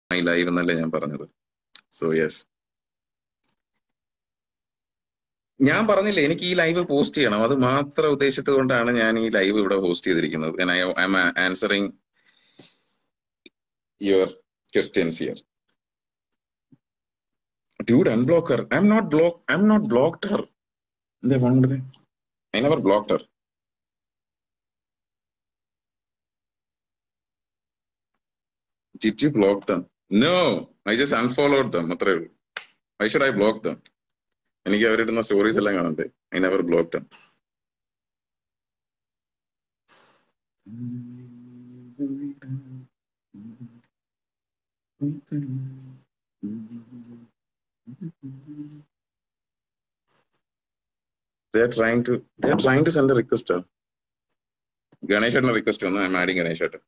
My live എന്നല്ലേ ഞാൻ പറഞ്ഞത് സോ യെസ് ഞാൻ പറഞ്ഞില്ലേ എനിക്ക് ഈ ലൈവ് പോസ്റ്റ് ചെയ്യണം അത് മാത്രം ഉദ്ദേശിച്ചത് കൊണ്ടാണ് ഞാൻ ഈ ലൈവ് ഇവിടെ പോസ്റ്റ് ചെയ്തിരിക്കുന്നത് I am answering your questions here dude unblocker I'm not block I'm not blocked her എന്താ പോണത് I never blocked her did you block them no I just unfollowed them അത്രേ ഉള്ളൂ I should I block them എനിക്ക് അവരിടുന്ന stories എല്ലാം കാണണ്ടേ I never block them They are trying to they are trying to send a request. Ganesh ഏട്ടന് request വന്നു I'm adding Ganesh ഏട്ടൻ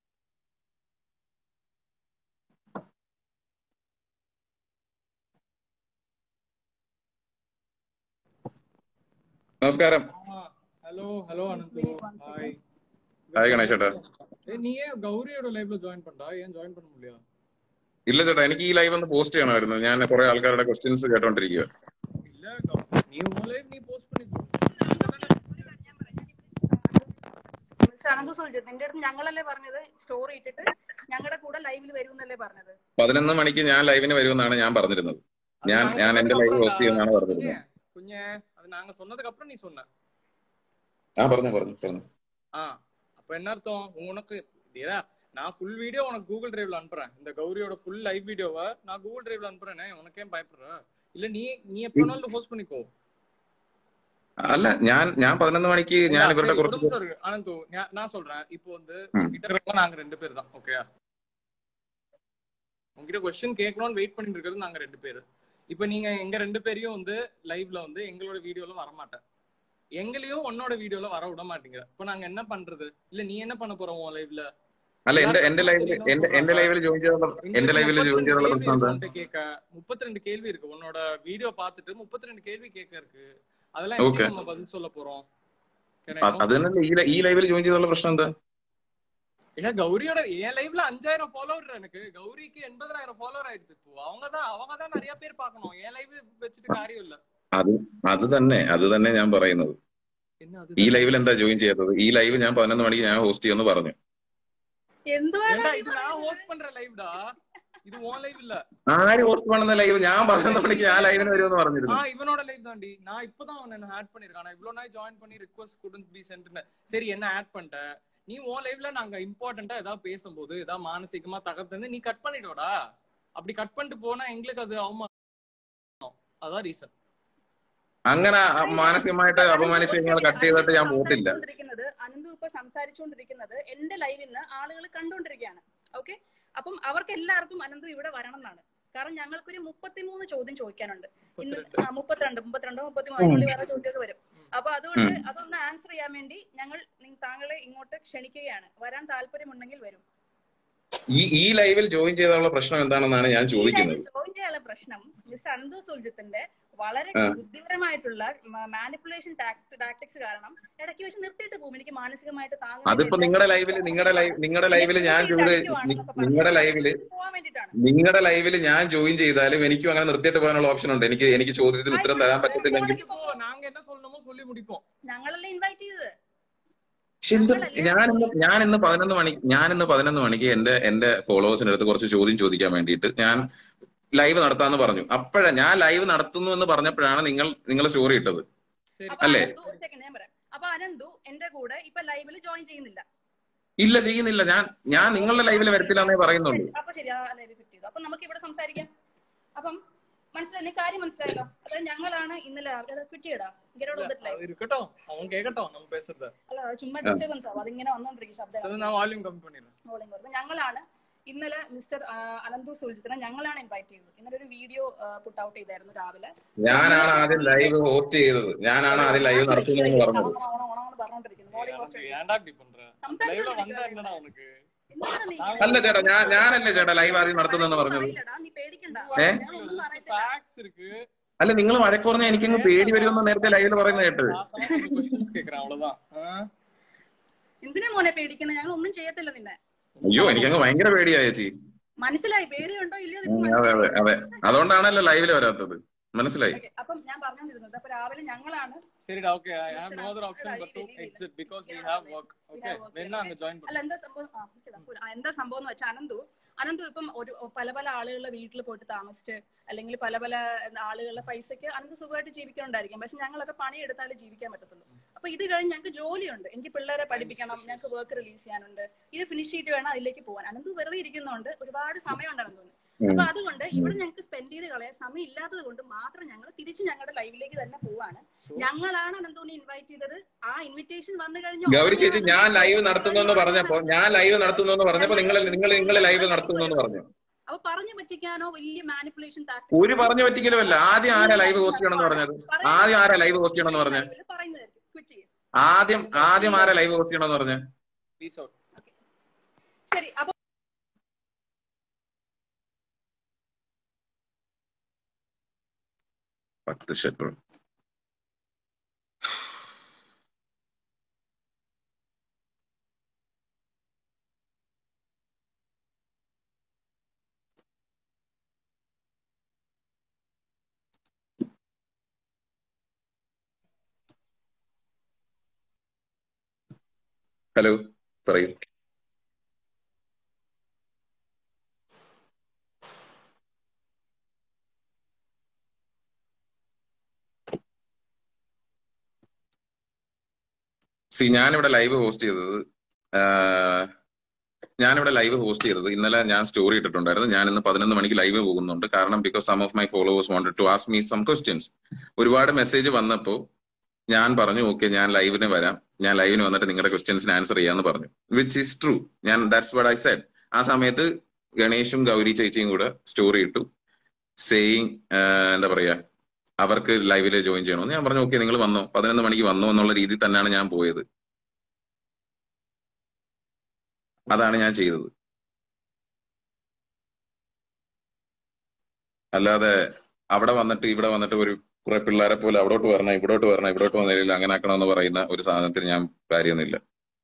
നമസ്കാരം hello hello Ananthu hi hi Ganesh ഏട്ടാ ஏய் நீ ஏன் கௌரியோட லைவ்ல ஜாயின் பண்ணடா ஏன் ஜாயின் பண்ண முடியல ഇല്ല ചേട്ടാ എനിക്ക് ഈ ലൈവ് ഒന്ന് പോസ്റ്റ് ചെയ്യണമായിരുന്നു ഞാൻ കുറെ ആൾക്കാരുടെ ക്വസ്റ്റ്യൻസ് കേട്ടോണ്ടിരിക്കുക இல்ல கௌ- நீ உன் லைவ் நீ போஸ்ட் பண்ணி മിസ്റ്റർ അനന്തു സുൽജിത്ത് നിന്റെ അടുത്ത് ഞങ്ങളല്ലേ പറഞ്ഞത് സ്റ്റോറി ഇട്ടിട്ട് ഞങ്ങളുടെ കൂടെ ലൈവിൽ വരുമെന്നല്ലേ പറഞ്ഞത് പതിനൊന്ന് മണിക്ക് ഞാൻ ലൈവിന് വരുമെന്നാണ് ഞാൻ പറഞ്ഞിരുന്നത് ഞാൻ ഞാൻ എന്റെ ലൈവ് പോസ്റ്റ് ചെയ്യുമെന്നാണ് പറഞ്ഞിരുന്നത് குஞ்சே அது நாங்க சொன்னதுக்கு அப்புறம் நீ சொன்ன ആ പറഞ്ഞു പറഞ്ഞു പറഞ്ഞു ஆ அப்ப என்ன அர்த்தம் உனக்கு ஏடா நான் ஃபுல் வீடியோ உனக்கு கூகுள் டிரைவ்ல அனுப்புறேன் இந்த கௌரியோட ஃபுல் லைவ் வீடியோவை நான் கூகுள் டிரைவ்ல அனுப்புறேனே உனக்கு ஏன் பயப்படுற இல்ல நீ நீ எப்ப வேணாலும் போஸ்ட் பண்ணிக்கோ അല്ല ഞാൻ ഞാൻ പതിനൊന്ന് മണിക്ക് ഞാൻ இல்ல, ഇവരുടെ ஒரு കുറച്ച് நிமிஷம் இருக்கு. அனந்து நான் நான் சொல்றேன் இப்போ வந்து ம். கிட்ட இருக்கிறவங்க நாங்க ரெண்டு பேர் தான் ஓகேயா உங்ககிட்ட கொஸ்டின் கேட்கணும்னு வெயிட் பண்ணிட்டு இருக்கிறது நாங்க ரெண்டு பேர் இப்போ நீங்க எங்க ரெண்டு பேரையும் வந்து லைவ்ல வந்து எங்களோட வீடியோல வர மாட்டேன் எங்களையும் உன்னோட வீடியோல வர விட மாட்டீங்க இப்போ நாங்க என்ன பண்றது இல்ல நீ என்ன பண்ண പോற உன் லைவ்ல അല്ല എന്റെ എന്റെ ലൈവില് എന്റെ എന്റെ ലൈവിൽ ജോയിൻ ചെയ്തുള്ള എന്റെ ലൈവിൽ ജോയിൻ ചെയ്തുള്ള പ്രശ്നം എന്താ கேட்க முப்பத்தி ரெண்டு கேள்வி இருக்கு உன்னோட வீடியோ பார்த்துட்டு முப்பத்தி ரெண்டு கேள்வி கேட்க இருக்கு அதெல்லாம் Okay. எப்படி நம்ம பதில் சொல்ல போறோம் Can I അ- know? അത് തന്നെ ഈ ലൈ- ഈ ലൈവിൽ ജോയിൻ ചെയ്തുള്ള പ്രശ്നം എന്താ ஏன் கௌரியோட என் லைவ்ல அஞ்சாயிரம் ஃபாலோவர் எனக்கு கௌரிக்கு எண்பதாயிரம் ஃபாலோவர் ஆயிடுச்சு இப்போ அவங்க தான் அவங்க தான் நிறைய பேர் பார்க்கணும் என் லைவ் வச்சுட்டு காரியம் இல்ல അത് അത് തന്നെ അത് തന്നെ ഞാൻ പറയുന്നത് என்ன அது ഈ ലൈവിൽ എന്താ ജോയിൻ ചെയ്യാത്തത് ഈ ലൈവ് ഞാൻ പതിനൊന്ന് മണിക്ക് ഞാൻ ഹോസ്റ്റ് ചെയ്യുമെന്ന് പറഞ്ഞു എന്തുവാണ് ஏண்டா இது நான் ஹோஸ்ட் பண்ற லைவ்டா இது உன் லைவ் இல்ல ആര് ഹോസ്റ്റ് பண்ணுന്ന ലൈവ് ഞാൻ പതിനൊന്ന് മണിക്ക് ഞാൻ ലൈവിന് വരുമെന്ന് പറഞ്ഞിരുന്നു ஆ இவனோட லைவ் தாண்டி நான் இப்பதான் அவன் என்ன ஆட் பண்ணிருக்கான் நான் இவ்வளவு நாள் ஜாயின் பண்ணி ரிக்வஸ்ட் குடன்ட் பி சென்ட் சரி என்ன ஆட் பண்ணிட்ட நீ உன் லைவ்ல நாங்க இம்பார்ட்டண்டா ஏதாவது பேசும்போது ஏதாவது மானசீகமா தகர்த்து நீ கட் பண்ணிடோடா அப்படி கட் பண்ணிட்டு போனா எங்களுக்கு அது அவமானம் அதான் ரீசன் അങ്ങനെ അ- മാനസികമായിട്ട് അപമാനിച്ച് കഴിഞ്ഞാൽ കട്ട് ചെയ്തിട്ട് ഞാൻ പോകത്തില്ല സംസാരിച്ചുകൊണ്ടിരിക്കുന്നത് അനന്തു ഇപ്പൊ സംസാരിച്ചുകൊണ്ടിരിക്കുന്നത് എന്റെ ലൈവിൽ നിന്ന് ആളുകൾ കണ്ടുകൊണ്ടിരിക്കുകയാണ് ഓക്കെ അപ്പം അവർക്ക് എല്ലാവർക്കും അനന്തു ഇവിടെ വരണം എന്നാണ് കാരണം ഞങ്ങൾക്കൊരു മുപ്പത്തിമൂന്ന് ചോദ്യം ചോദിക്കാനുണ്ട് ഇന്ന് മുപ്പത്തിരണ്ട്. ആ, മുപ്പത്തിരണ്ട് മുപ്പത്തിരണ്ടോ മുപ്പത്തിമൂന്നോ അതിനുള്ളിൽ വേറെ ചോദ്യമൊക്കെ വരും അപ്പൊ അതുകൊണ്ട് അതൊന്ന് ആൻസർ ചെയ്യാൻ വേണ്ടി ഞങ്ങൾ നി- താങ്കളെ ഇങ്ങോട്ട് ക്ഷണിക്കുകയാണ് വരാൻ താല്പര്യമുണ്ടെങ്കിൽ വരും ഈ ഈ ലൈവിൽ ജോയിൻ ചെയ്താലുള്ള പ്രശ്നം എന്താണെന്നാണ് ഞാൻ ചോദിക്കുന്നത് ജോയിൻ ചെയ്യാനുള്ള പ്രശ്നം മിസ്റ്റർ അനന്തു സുൽജിത്തിന്റെ വളരെ ആ. ബുദ്ധിപരമായിട്ടുള്ള മാനിപ്പുലേഷൻ ടാക്ടിക്സ് കാരണം ഇടയ്ക്ക് വെച്ച് നിർത്തിയിട്ട് പോകും എനിക്ക് മാനസികമായിട്ട് അതിപ്പോ നിങ്ങളുടെ ലൈവില് നിങ്ങളുടെ ലൈവ് നിങ്ങളുടെ ലൈവില് ഞാൻ ഇവിടെ നിങ്ങളുടെ ലൈവില് പോകാൻ വേണ്ടിയിട്ടാണ് നിങ്ങളുടെ ലൈവിൽ ഞാൻ ജോയിൻ ചെയ്താലും എനിക്കും അങ്ങനെ നിർത്തിയിട്ട് പോകാനുള്ള ഓപ്ഷൻ ഉണ്ട് എനിക്ക് എനിക്ക് ചോദ്യത്തിന് ഉത്തരം തരാൻ പറ്റത്തില്ലെങ്കിൽ இப்போ நாங்க என்ன சொல்லணுமோ சொல்லி முடிப்போம் ഞങ്ങളല്ലേ ഇൻവൈറ്റ് ചെയ്തത് പക്ഷെ എന്ത് ഞാൻ ഇന്ന് ഞാൻ ഇന്ന് പതിനൊന്ന് മണി ഞാൻ ഇന്ന് പതിനൊന്ന് മണിക്ക് എന്റെ എന്റെ ഫോളോവേഴ്സിന്റെ അടുത്ത് കുറച്ച് ചോദ്യം ചോദിക്കാൻ വേണ്ടിയിട്ട് ഞാൻ ലൈവ് നടത്താന്ന് പറഞ്ഞു അപ്പോഴാ ഞാൻ ലൈവ് നടത്തുന്നു എന്ന് പറഞ്ഞപ്പോഴാണ് നിങ്ങൾ നിങ്ങൾ സ്റ്റോറി ഇട്ടത് சரி അപ്പൊ അല്ലേ? അനന്തു ഒരു second ഞാൻ പറയാം അപ്പൊ അനന്തു എന്റെ കൂടെ ഇപ്പൊ ലൈവിൽ ജോയിൻ ചെയ്യുന്നില്ല ഇല്ല ചെയ്യുന്നില്ല ഞാൻ ഞാൻ നിങ്ങളുടെ ലൈവിൽ വരത്തില്ല എന്നേ പറയുന്നുള്ളൂ അപ്പൊ ശരി ആ ലൈവ് ഫിറ്റ് ചെയ്തു അപ്പൊ നമുക്ക് ഇവിടെ സംസാരിക്കാം അപ്പം മനസ്സിലായി കാര്യം മനസ്സിലായല്ലോ അതായത് ഞങ്ങളാണ് ഇന്നലെ അവരുടെ ക്വിറ്റ് ചെയ്യടാ ഇങ്ങനെ വന്നിട്ടില്ല அது இருக்கட்டும் அவன் கேட்கட்டும் நம்ம பேசுறத അല്ല അത് ചുമ്മാ ഡിസ്റ്റർബൻസ് ആവും അതിങ്ങനെ വന്നോണ്ടിരിക്കും ശബ്ദം சரி நான் வால்யூம் கம்மி பண்ணிடுறேன் മോളിംഗ് അപ്പൊ ഞങ്ങളാണ് ഇന്നലെ മിസ്റ്റർ അനന്തു സുൽജിത്തിനെ ഞങ്ങളാണ് ഇൻവൈറ്റ് ചെയ്തത് ഇന്നലെ ഒരു വീഡിയോ പുട്ട് ഔട്ട് ചെയ്തായിരുന്നു രാവിലെ ഞാനാണ് ആദ്യം ലൈവ് ഹോസ്റ്റ് ചെയ്തത് ഞാനാണ് ആദ്യം ലൈവ് നടത്തുന്നതെന്ന് പറഞ്ഞത് ഓണം, ഓണം, ഓണം എന്ന് പറഞ്ഞോണ്ടിരിക്കുന്നു മോളിംഗ് எனக்கு കുറച്ച് ஏன்டா இப்படி பண்ற லைவ்ல வந்தா என்னடா உனக்கு എന്താണ് നീ അല്ല ചേട്ടാ ഞാൻ ഞാനല്ലേ ചേട്ടാ ലൈവ് ആദ്യം നടത്തുന്നെന്ന് പറഞ്ഞത് അറിയില്ലടാ, നീ പേടിക്കണ്ട ഏ? ഞാൻ ഒന്നും പറയത്തില്ല ஃபேக்ஸ் இருக்கு അല്ല നിങ്ങൾ വഴക്കുറഞ്ഞ എനിക്കങ്ങ് പേടി വരുമെന്ന് നേരത്തെ ലൈവിൽ പറയുന്നത് കേട്ട് क्वेश्चंस கேக்குறேன் அவ்வளவுதான் ஆ? എന്തിനാ മോനെ പേടിക്കുന്നത് ഞങ്ങൾ ഒന്നും ചെയ്യത്തില്ല നിന്നെ അയ്യോ എനിക്കങ്ങ് ഭയങ്കര പേടിയാ ചേച്ചി മനസ്സിലായി പേടിയുണ്ടോ ഇല്ലയോ ഉം, ഇതിപ്പോ അതെ അതെ മനസ്സിലായി അതെ അതുകൊണ്ടാണല്ലോ ലൈവില് വരാത്തത് മനസ്സിലായി Okay, അപ്പം ഞാൻ പറഞ്ഞോണ്ടിരുന്നത് അപ്പൊ രാവിലെ ഞങ്ങളാണ് ശരിടാ okay I have no other option but to exit because we have work okay വേണ്ട അങ്ങ് ജോയിൻ അല്ല എന്താ സംഭവം ആ, നിൽക്കടാ, പോര്. ആ, എന്താ സംഭവം എന്ന് വെച്ചാൽ അനന്തു അനന്തു ഇപ്പം ഒരു പല പല ആളുകളുടെ വീട്ടിൽ പോയിട്ട് താമസിച്ച് അല്ലെങ്കിൽ പല പല എന്താ, ആളുകളുടെ പൈസക്ക് അനന്ത് സുഖമായിട്ട് ജീവിക്കണുണ്ടായിരിക്കും പക്ഷെ ഞങ്ങളൊക്കെ പണിയെടുത്താലേ ജീവിക്കാൻ പറ്റത്തുള്ളൂ അപ്പൊ ഇത് കഴിഞ്ഞ് ഞങ്ങൾക്ക് ജോലിയുണ്ട് എനിക്ക് പിള്ളേരെ പഠിപ്പിക്കണം ഞങ്ങൾക്ക് വർക്ക് റിലീസ് ചെയ്യാനുണ്ട് ഇത് ഫിനിഷ് ചെയ്തിട്ട് വേണം അതിലേക്ക് പോകാൻ അനന്ത് വെറുതെ ഇരിക്കുന്നതുകൊണ്ട് ഒരുപാട് സമയമുണ്ട് അനന്തുന് അപ്പൊ അതുകൊണ്ട് ഇവിടെ ഞങ്ങൾക്ക് സ്പെൻഡ് ചെയ്ത് കളയാൻ സമയം ഇല്ലാത്തത് കൊണ്ട് മാത്രം ഞങ്ങൾ തിരിച്ച് ഞങ്ങളുടെ ലൈവിലേക്ക് തന്നെ പോവാണ് ഞങ്ങളാണ് അനന്തോണി ഇൻവൈറ്റ് ചെയ്തത് ആ ഇൻവിറ്റേഷൻ വന്നു കഴിഞ്ഞു ഗൗരി ചേച്ചി ഞാൻ ലൈവ് നടത്തുന്നു എന്ന് പറഞ്ഞപ്പോ ഞാൻ ലൈവ് നടത്തുന്നു എന്ന് പറഞ്ഞപ്പോ നിങ്ങൾ നിങ്ങൾ നിങ്ങൾ ലൈവ് നടത്തുന്നു എന്ന് പറഞ്ഞു അപ്പൊ പറഞ്ഞു പറ്റിക്കാനോ വലിയ മാനിപ്പുലേഷൻ ഒരു പറഞ്ഞു പറ്റിക്കലുമല്ല ആദ്യം ആരാ ലൈവ് ഹോസ്റ്റ് ചെയ്യണമെന്ന് പറഞ്ഞത് ആദ്യം ആരാ ലൈവ് ഹോസ്റ്റ് ചെയ്യണമെന്ന് പറഞ്ഞത് പറയുന്നതായിരിക്കും ക്വിറ്റ് ചെയ്യും ആദ്യം ആദ്യം ആരാ ലൈവ് ഹോസ്റ്റ് ചെയ്യണമെന്ന് പറഞ്ഞത് പീസ് ഔട്ട് ശരി അപ്പൊ പത്ത് ഷെഡ്യൂൾ ഹലോ പറയൂ സി ഞാനിവിടെ ലൈവ് ഹോസ്റ്റ് ചെയ്തത് ആഹ്, ഞാനിവിടെ ലൈവ് ഹോസ്റ്റ് ചെയ്തത് ഇന്നലെ ഞാൻ സ്റ്റോറി ഇട്ടിട്ടുണ്ടായിരുന്നു ഞാൻ ഇന്ന് പതിനൊന്ന് മണിക്ക് ലൈവ് പോകുന്നുണ്ട് കാരണം because some of my followers wanted to ask me some questions ഒരുപാട് മെസ്സേജ് വന്നപ്പോൾ ഞാൻ പറഞ്ഞു ഓക്കെ ഞാൻ ലൈവിന് വരാം ഞാൻ ലൈവിന് വന്നിട്ട് നിങ്ങളുടെ ക്വസ്റ്റ്യൻസിന് ആൻസർ ചെയ്യാന്ന് പറഞ്ഞു വിച്ച് ഈസ് ട്രൂ ഞാൻ ദാറ്റ്സ് വട്ട് ഐ സെഡ് ആ സമയത്ത് ഗണേഷും ഗൗരി ചേച്ചിയും കൂടെ സ്റ്റോറി ഇട്ടു സേയിങ് എന്താ പറയാ അവർക്ക് ലൈവില് ജോയിൻ ചെയ്യണമെന്ന് ഞാൻ പറഞ്ഞു ഓക്കെ നിങ്ങൾ വന്നോ പതിനൊന്ന് മണിക്ക് വന്നോ എന്നുള്ള രീതിയിൽ തന്നെയാണ് ഞാൻ പോയത് അതാണ് ഞാൻ ചെയ്തത് അല്ലാതെ അവിടെ വന്നിട്ട് ഇവിടെ വന്നിട്ട് ഒരു കുറെ പിള്ളേരെ പോലെ അവിടോട്ട് വരണം ഇവിടോട്ട് വരണം ഇവിടോട്ട് വന്നില്ല അങ്ങനെ ആക്കണമെന്ന് പറയുന്ന ഒരു സാധനത്തിൽ ഞാൻ കാര്യമൊന്നുമില്ല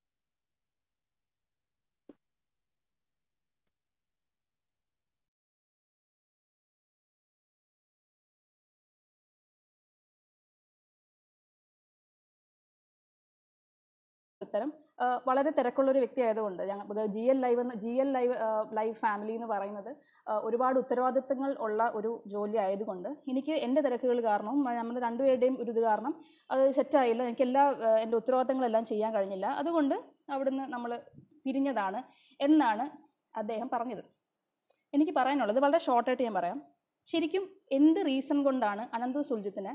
ഉത്തരം ആ, വളരെ തിരക്കുള്ള ഒരു വ്യക്തി ആയതുകൊണ്ട് ഞങ്ങൾ ജി എൽ ലൈവ് എന്ന് G L live live family എന്ന് പറയുന്നത് ആ, ഒരുപാട് ഉത്തരവാദിത്തങ്ങൾ ഉള്ള ഒരു ജോലി ആയതുകൊണ്ട് എനിക്ക് എൻ്റെ തിരക്കുകൾ കാരണവും ആ, നമ്മുടെ രണ്ടുപേരുടെയും ഒരു ഇത് കാരണം അത് സെറ്റായില്ല എനിക്ക് എല്ലാ ആ, എൻ്റെ ഉത്തരവാദിത്തങ്ങളെല്ലാം ചെയ്യാൻ കഴിഞ്ഞില്ല അതുകൊണ്ട് അവിടുന്ന് നമ്മൾ പിരിഞ്ഞതാണ് എന്നാണ് അദ്ദേഹം പറഞ്ഞത് എനിക്ക് പറയാനുള്ളത് വളരെ ഷോർട്ടായിട്ട് ഞാൻ പറയാം ശരിക്കും എന്ത് റീസൺ കൊണ്ടാണ് അനന്തു സുൽജിത്തിനെ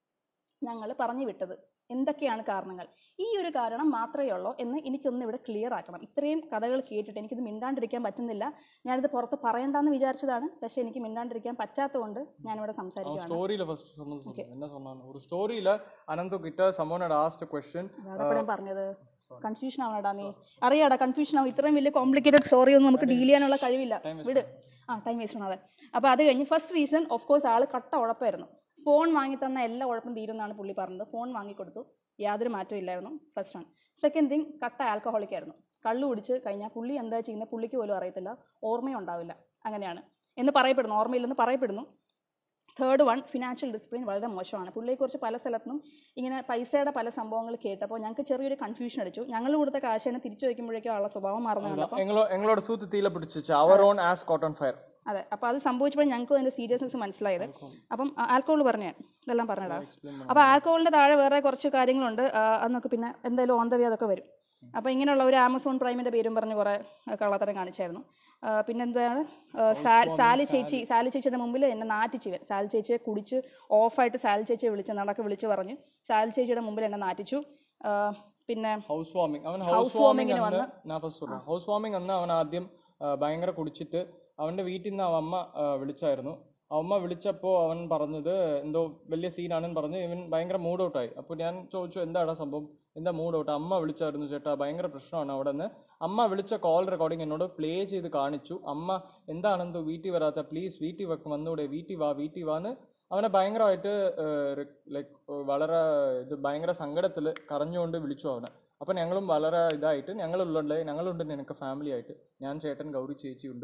ഞങ്ങൾ പറഞ്ഞു വിട്ടത് എന്തൊക്കെയാണ് കാരണങ്ങൾ ഈ ഒരു കാരണം മാത്രമേ ഉള്ളൂ എന്ന് എനിക്കൊന്ന് ഇവിടെ ക്ലിയർ ആക്കണം ഇത്രയും കഥകൾ കേട്ടിട്ട് എനിക്കിത് മിണ്ടാണ്ടിരിക്കാൻ പറ്റുന്നില്ല ഞാനിത് പുറത്ത് പറയണ്ടെന്ന് വിചാരിച്ചതാണ് പക്ഷെ എനിക്ക് മിണ്ടാണ്ടിരിക്കാൻ പറ്റാത്തതുകൊണ്ട് ഞാനിവിടെ அவன் സംസാരിക്കുകയാണ് ஸ்டோரியில ஃபர்ஸ்ட் சொன்னது சொல்லுங்க என்ன சொன்னான் ஒரு ஸ்டோரியில அனந்து கிட்ட someone had asked a question അതാണ് ഞാൻ പറഞ്ഞത് കൺഫ്യൂഷൻ ആവണടാ നീ അറിയാടാ കൺഫ്യൂഷൻ ആവും ഇത്രയും വലിയ കോംപ്ലിക്കേറ്റഡ് സ്റ്റോറി ഒന്നും നമുക്ക് ഡീൽ ചെയ്യാനുള്ള കഴിവില്ല വിട് ആ ടൈം വേസ്റ്റ് ആണ് അതെ അപ്പോൾ അത് കഴിഞ്ഞ് ഫസ്റ്റ് റീസൺ ഓഫ് കോഴ്സ് ആള് കട്ട ഉഴപ്പായിരുന്നു ഫോൺ വാങ്ങി തന്ന എല്ലാ ഉഴപ്പും തീരുമെന്നാണ് പുള്ളി പറഞ്ഞത് ഫോൺ വാങ്ങിക്കൊടുത്തു യാതൊരു മാറ്റവും ഇല്ലായിരുന്നു ഫസ്റ്റ് ആണ് സെക്കൻഡ് തിങ് കട്ട ആൽക്കഹോളിക് ആയിരുന്നു കള്ളു കുടിച്ച് കഴിഞ്ഞാൽ പുള്ളി എന്താ ചെയ്യുന്നത് പുള്ളിക്ക് പോലും അറിയത്തില്ല ഓർമ്മയും ഉണ്ടാവില്ല അങ്ങനെയാണ് എന്ന് പറയപ്പെടുന്നു ഓർമ്മയില്ലെന്ന് പറയപ്പെടുന്നു തേർഡ് വൺ ഫിനാൻഷ്യൽ ഡിസിപ്ലിൻ വളരെ മോശമാണ് പുള്ളിയെക്കുറിച്ച് പല സ്ഥലത്തും ഇങ്ങനെ പൈസയുടെ പല സംഭവങ്ങൾ കേട്ടപ്പോൾ ഞങ്ങൾക്ക് ചെറിയൊരു കൺഫ്യൂഷൻ അടിച്ചു ഞങ്ങൾ കൊടുത്ത കാശ് തന്നെ തിരിച്ചു വയ്ക്കുമ്പോഴേക്കും ആളെ സ്വഭാവം മാറുന്ന കണ്ടപ്പോൾ எங்களோட எங்களோட சூத்து தீல பிடிச்சிச்சு அவர் own ass caught on fire അതെ അപ്പോൾ അത് സംഭവിച്ചപ്പോൾ ഞങ്ങൾക്ക് അതിൻ്റെ സീരിയസ്നെസ് മനസ്സിലായത് അപ്പം ആൽക്കഹോൾ പറഞ്ഞു ഞാൻ ഇതെല്ലാം പറഞ്ഞടാ അപ്പോൾ ആൽക്കഹോളിൻ്റെ താഴെ വേറെ കുറച്ച് കാര്യങ്ങളുണ്ട് ആ, അതൊക്കെ പിന്നെ എന്തായാലും ഓൺ ദ വേ അതൊക്കെ വരും അപ്പോൾ ഇങ്ങനെയുള്ള ഒരു ആമസോൺ പ്രൈമിൻ്റെ പേരും പറഞ്ഞ് കുറേ കള്ളത്തരം കാണിച്ചായിരുന്നു ആ, പിന്നെന്താണ് ആ, സാ- സാലി ചേച്ചി സാലി ചേച്ചിയുടെ മുമ്പിൽ എന്നെ നാറ്റിച്ചു ഇവൻ സാലി ചേച്ചിയെ കുടിച്ച് ഓഫായിട്ട് സാലി ചേച്ചിയെ വിളിച്ച് നടക്കെ വിളിച്ച് പറഞ്ഞു സാലി ചേച്ചിയുടെ മുമ്പിൽ എന്നെ നാറ്റിച്ചു ആ, പിന്നെ ഹൗസ് വാമിംഗ് അവൻ House ഹൗസ് വാമിംഗ് warming-ന് അന്ന് ഞാൻ ഫസ്റ്റ് പറയാം ഹൗസ് വാമിംഗ് അന്ന് അവൻ ആദ്യം ആ, ഭയങ്കര കുടിച്ചിട്ട് അവന്റെ വീട്ടിൽ നിന്ന് അവൻ അമ്മ ആ, വിളിച്ചായിരുന്നു അമ്മ വിളിച്ചപ്പോൾ അവൻ പറഞ്ഞത് എന്തോ വലിയ സീനാണെന്ന് പറഞ്ഞ് ഇവൻ ഭയങ്കര മൂഡ് ഔട്ടായി അപ്പോൾ ഞാൻ ചോദിച്ചു എന്താടാ സംഭവം എന്താ മൂഡ് ഔട്ട് അമ്മ വിളിച്ചായിരുന്നു ചേട്ടാ ഭയങ്കര പ്രശ്നമാണ് അവിടെ നിന്ന് അമ്മ വിളിച്ച കോൾ റെക്കോർഡിംഗ് എന്നോട് പ്ലേ ചെയ്ത് കാണിച്ചു അമ്മ എന്താണെന്തോ വീട്ടിൽ വരാത്ത പ്ലീസ് വീട്ടിൽ വെക്ക് വന്നൂടെ വീട്ടിൽ വാ വീട്ടിൽ വാന്ന് അവനെ ഭയങ്കരമായിട്ട് ലൈക്ക് വളരെ ഇത് ഭയങ്കര സങ്കടത്തിൽ കരഞ്ഞുകൊണ്ട് വിളിച്ചു അവനെ അപ്പം ഞങ്ങളും വളരെ ഇതായിട്ട് ഞങ്ങളുള്ളേ ഞങ്ങളുണ്ട് നിനക്ക് ഫാമിലി ആയിട്ട് ഞാൻ ചേട്ടൻ ഗൗരി ചേച്ചിയുണ്ട്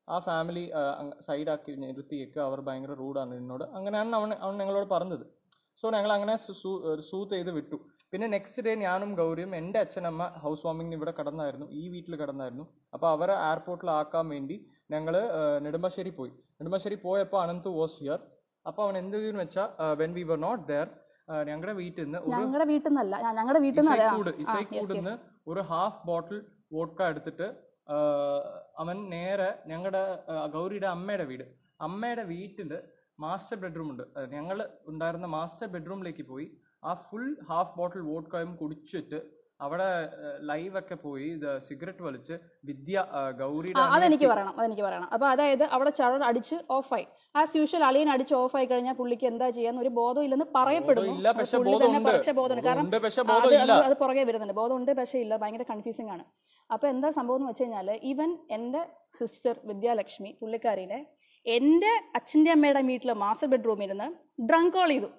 ആ ഫാമിലി സൈഡാക്കി നിർത്തിയേക്ക് അവർ ഭയങ്കര റൂഡാണ് എന്നോട് അങ്ങനെയാണ് അവൻ അവൻ ഞങ്ങളോട് പറഞ്ഞത് സോ ഞങ്ങൾ അങ്ങനെ സൂത്ത് ചെയ്ത് വിട്ടു പിന്നെ നെക്സ്റ്റ് ഡേ ഞാനും ഗൗരിയും എൻ്റെ അച്ഛനമ്മ ഹൗസ് വാമിങ്ങിന് ഇവിടെ കടന്നായിരുന്നു ഈ വീട്ടിൽ കടന്നായിരുന്നു അപ്പോൾ അവരെ എയർപോർട്ടിലാക്കാൻ വേണ്ടി ഞങ്ങൾ നെടുമ്പാശ്ശേരി പോയി നെടുമ്പാശ്ശേരി പോയപ്പോൾ അനന്ത് വാസ് ഹിയർ അപ്പോൾ അവൻ എന്ത് ചെയ്തെന്ന് വെച്ചാൽ when we were not there ഞങ്ങളുടെ വീട്ടിൽ നിന്ന് ഒരു ഞങ്ങളുടെ വീട്ടിൽ നിന്നല്ല ഞങ്ങളുടെ വീട്ടിൽ നിന്ന് ഇസൈക്കൂട് ഇസൈക്കൂടിന്ന് ഒരു ഹാഫ് ബോട്ടിൽ വോഡ്ക എടുത്തിട്ട് ആ, അവൻ നേരെ ഞങ്ങളുടെ ഗൗരിയുടെ അമ്മയുടെ വീട് അമ്മയുടെ വീട്ടിൽ മാസ്റ്റർ ബെഡ്റൂം ഉണ്ട് ഞങ്ങൾ ഉണ്ടായിരുന്ന മാസ്റ്റർ ബെഡ്റൂമിലേക്ക് പോയി ആ ഫുൾ ഹാഫ് ബോട്ടിൽ വോഡ്കയും കുടിച്ചിട്ട് അവിടെ ലൈവ് ഒക്കെ പോയി സിഗരറ്റ് വലിച്ച് വിദ്യ ആ, ഗൗരിയുടെ ആ അതെനിക്ക് അനിയത്തി- പറയണം അതെനിക്ക് പറയണം അപ്പോൾ അതായത് അവിടെ ചടർ അടിച്ച് ഓഫായി ആസ് യൂഷ്വൽ അളിയൻ അടിച്ച് ഓഫായി കഴിഞ്ഞാൽ പുള്ളിക്ക് എന്താ ചെയ്യാന്ന് ഒരു ബോധം ഇല്ലെന്ന് പറയപ്പെടുന്നു ഇല്ല, അത് പക്ഷെ പുള്ളി തന്നെ ബോധമുണ്ട്. പക്ഷേ ബോധമുണ്ട് കാരണം ബോധമുണ്ട്, പക്ഷെ ആ, അത് ബോധമില്ല. അത് അത് പുറകെ വരുന്നുണ്ട് ബോധമുണ്ട് പക്ഷേ ഇല്ല ഭയങ്കര കൺഫ്യൂസിംഗ് ആണ് അപ്പോൾ എന്താ സംഭവം എന്ന് വെച്ച് കഴിഞ്ഞാൽ ഈവൻ എൻ്റെ സിസ്റ്റർ വിദ്യാലക്ഷ്മി പുള്ളിക്കാരിനെ എൻ്റെ അച്ഛൻ്റെ അമ്മയുടെ വീട്ടിലെ മാസ്റ്റർ ബെഡ്റൂമിൽ ഇരുന്ന് ഡ്രങ്ക് കോൾ ചെയ്തു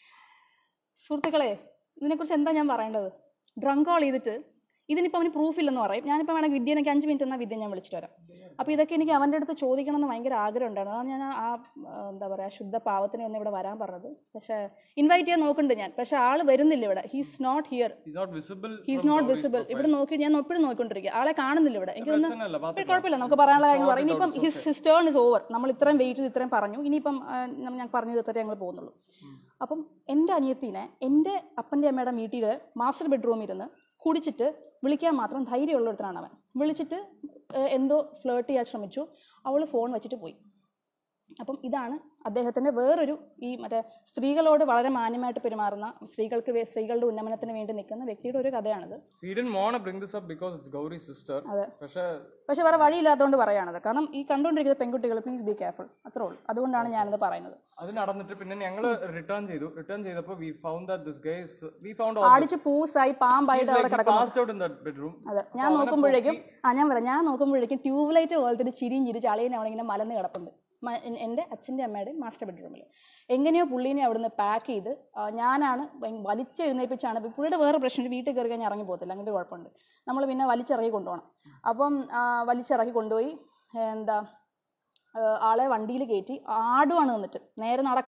സുഹൃത്തുക്കളെ ഇതിനെക്കുറിച്ച് എന്താ ഞാൻ പറയേണ്ടത് ഡ്രങ്ക് കോൾ ചെയ്തിട്ട് ഇതിനിപ്പോൾ അവന് പ്രൂഫ് ഇല്ലെന്ന് പറയും ഞാനിപ്പോൾ വേണമെങ്കിൽ വിദ്യ എനിക്ക് അഞ്ച് മിനിറ്റ് എന്നാൽ വിദ്യ ഞാൻ വിളിച്ചിട്ട് വരാം അപ്പോൾ ഇതൊക്കെ എനിക്ക് അവൻ്റെ അടുത്ത് ചോദിക്കണം എന്ന് ഭയങ്കര ആഗ്രഹം ഉണ്ടായിരുന്നു അതാണ് ഞാൻ ആ ആ, എന്താ പറയുക ശുദ്ധ പാവത്തിനെ ഒന്ന് ഇവിടെ വരാൻ പറഞ്ഞത് പക്ഷേ ഇൻവൈറ്റ് ചെയ്യാൻ നോക്കുന്നുണ്ട് ഞാൻ പക്ഷേ ആൾ വരുന്നില്ല ഇവിടെ he's not here He's not visible he's from not Gauri's visible profile. ഇവിടെ നോക്കി ഞാൻ എപ്പോഴും നോക്കിക്കൊണ്ടിരിക്കുക ആളെ കാണുന്നില്ല ഇവിടെ എനിക്കൊന്ന് പ്രശ്നമല്ല, ഇപ്പൊ പാത്തില്ല. കുഴപ്പമില്ല നമുക്ക് പറയാനുള്ള കാര്യം Sort പറയും it ഇനിയിപ്പം out, it's his his turn is over നമ്മൾ ഇത്രയും വെയിറ്റ് ചെയ്ത് ഇത്രയും പറഞ്ഞു ഇനിയിപ്പം ആ, നമ്മ- ഞാൻ പറഞ്ഞു തീർത്തിട്ട് ഞങ്ങൾ പോകുന്നുള്ളൂ അപ്പം എൻ്റെ അനിയത്തിനെ എൻ്റെ അപ്പൻ്റെ അമ്മയുടെ വീട്ടിൽ മാസ്റ്റർ ബെഡ്റൂമിൽ ഇരുന്ന് കുടിച്ചിട്ട് വിളിക്കാൻ മാത്രം ധൈര്യമുള്ളൊരുത്തനാണ് അവൻ വിളിച്ചിട്ട് ഏഹ്, എന്തോ ഫ്ലേർട്ട് ചെയ്യാൻ ശ്രമിച്ചു അവൾ ഫോൺ വെച്ചിട്ട് പോയി അപ്പം ഇതാണ് അദ്ദേഹത്തിൻ്റെ വേറൊരു ഈ മറ്റേ സ്ത്രീകളോട് വളരെ മാന്യമായിട്ട് പെരുമാറുന്ന സ്ത്രീകൾക്ക് വേ- സ്ത്രീകളുടെ ഉന്നമനത്തിന് വേണ്ടി നിൽക്കുന്ന വ്യക്തിയുടെ ഒരു കഥയാണിത് We didn't want to bring this up because it's Gauri's sister. അതെ പക്ഷേ പക്ഷെ വേറെ വഴിയില്ലാത്തതുകൊണ്ട് പറയാണത് കാരണം ഈ കണ്ടുകൊണ്ടിരിക്കുന്ന പെൺകുട്ടികൾ പ്ലീസ് ബി കെയർഫുൾ അത്രേ ഉള്ളൂ അതുകൊണ്ടാണ് ഞാനിത് പറയുന്നത് അത് നടന്നിട്ട് പിന്നെ ഞങ്ങൾ റിട്ടേൺ ചെയ്തു റിട്ടേൺ ചെയ്തപ്പോൾ we found that this guys we found അടിച്ച് പൂസായി പാമ്പായിട്ട് അവിടെ കിടക്കുന്നു passed out in that bedroom അതെ ഞാൻ നോക്കുമ്പോഴേക്കും ആ ഞാൻ പറയാം ഞാൻ നോക്കുമ്പോഴേക്കും ട്യൂബ് ലൈറ്റ് പോലത്തെ ഒരു ചിരിയും ചിരിച്ച് അളിയനെ അവിടെ ഇങ്ങനെ മലന്ന് കിടപ്പുണ്ട് മ- എൻ- എൻ്റെ അച്ഛൻ്റെ അമ്മയുടെ മാസ്റ്റർ ബെഡ്റൂമിൽ എങ്ങനെയോ പുള്ളീനെ അവിടുന്ന് പാക്ക് ചെയ്ത് ആ, ഞാനാണ് ഭയ- വലിച്ചെഴുന്നേൽപ്പിച്ചാണ് ഇപ്പം പുള്ളിയുടെ വേറെ പ്രശ്നം വീട്ടിൽ കയറി കഴിഞ്ഞാൽ ഇറങ്ങി പോകത്തില്ല അങ്ങനത്തെ കുഴപ്പമുണ്ട് നമ്മൾ പിന്നെ വലിച്ചിറക്കി കൊണ്ടുപോകണം അപ്പം ആ, വലിച്ചിറക്കി കൊണ്ടുപോയി എന്താ ആ, ആളെ വണ്ടിയിൽ കയറ്റി ആടുവാണ് നിന്നിട്ട് നേരെ നട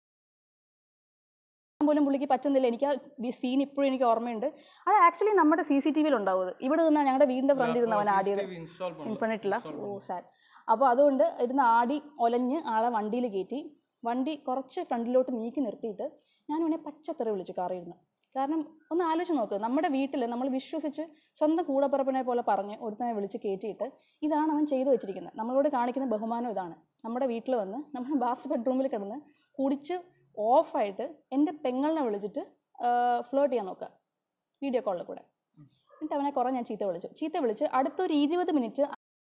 പോലും പുള്ളിക്ക് പറ്റുന്നില്ല എനിക്ക് ആ സീൻ ഇപ്പോഴും എനിക്ക് ഓർമ്മയുണ്ട് അത് ആക്ച്വലി നമ്മുടെ സി സി ടി വിയിൽ ഉണ്ടാവും അത്. ഇവിടെ നിന്നാണ് ഞങ്ങളുടെ വീടിന്റെ ഫ്രണ്ടിൽ ഇരുന്ന് അവൻ ആടിയത് ഇൻസ്റ്റാൾ പണിട്ടില്ല ഓ സാഡ് അപ്പോൾ അതുകൊണ്ട് ഇരുന്ന് ആടി ഒലഞ്ഞ് ആളെ വണ്ടിയിൽ കയറ്റി വണ്ടി കുറച്ച് ഫ്രണ്ടിലോട്ട് നീക്കി നിർത്തിയിട്ട് ഞാൻ അവനെ പച്ചത്തറ വിളിച്ചു കാറിയിരുന്ന് കാരണം ഒന്ന് ആലോചിച്ച് നോക്ക് നമ്മുടെ വീട്ടിൽ നമ്മൾ വിശ്വസിച്ച് സ്വന്തം കൂടപ്പിറപ്പിനെ പോലെ പറഞ്ഞ് ഒരുത്തനെ വിളിച്ച് കയറ്റിയിട്ട് ഇതാണ് അവൻ ചെയ്തു വെച്ചിരിക്കുന്നത് നമ്മളോട് കാണിക്കുന്ന ബഹുമാനം ഇതാണ് നമ്മുടെ വീട്ടിൽ വന്ന് നമ്മൾ ബാസ്റ്റ് ബെഡ്റൂമിൽ കിടന്ന് കുടിച്ച് ഓഫായിട്ട് എൻ്റെ പെങ്ങളിനെ വിളിച്ചിട്ട് ഫ്ലോട്ട് ചെയ്യാൻ നോക്കുക വീഡിയോ കോളിൽ കൂടെ എന്നിട്ട് അവനെ കുറേ ഞാൻ ചീത്ത വിളിച്ചു ചീത്ത വിളിച്ച് അടുത്തൊരു ഇരുപത് മിനിറ്റ്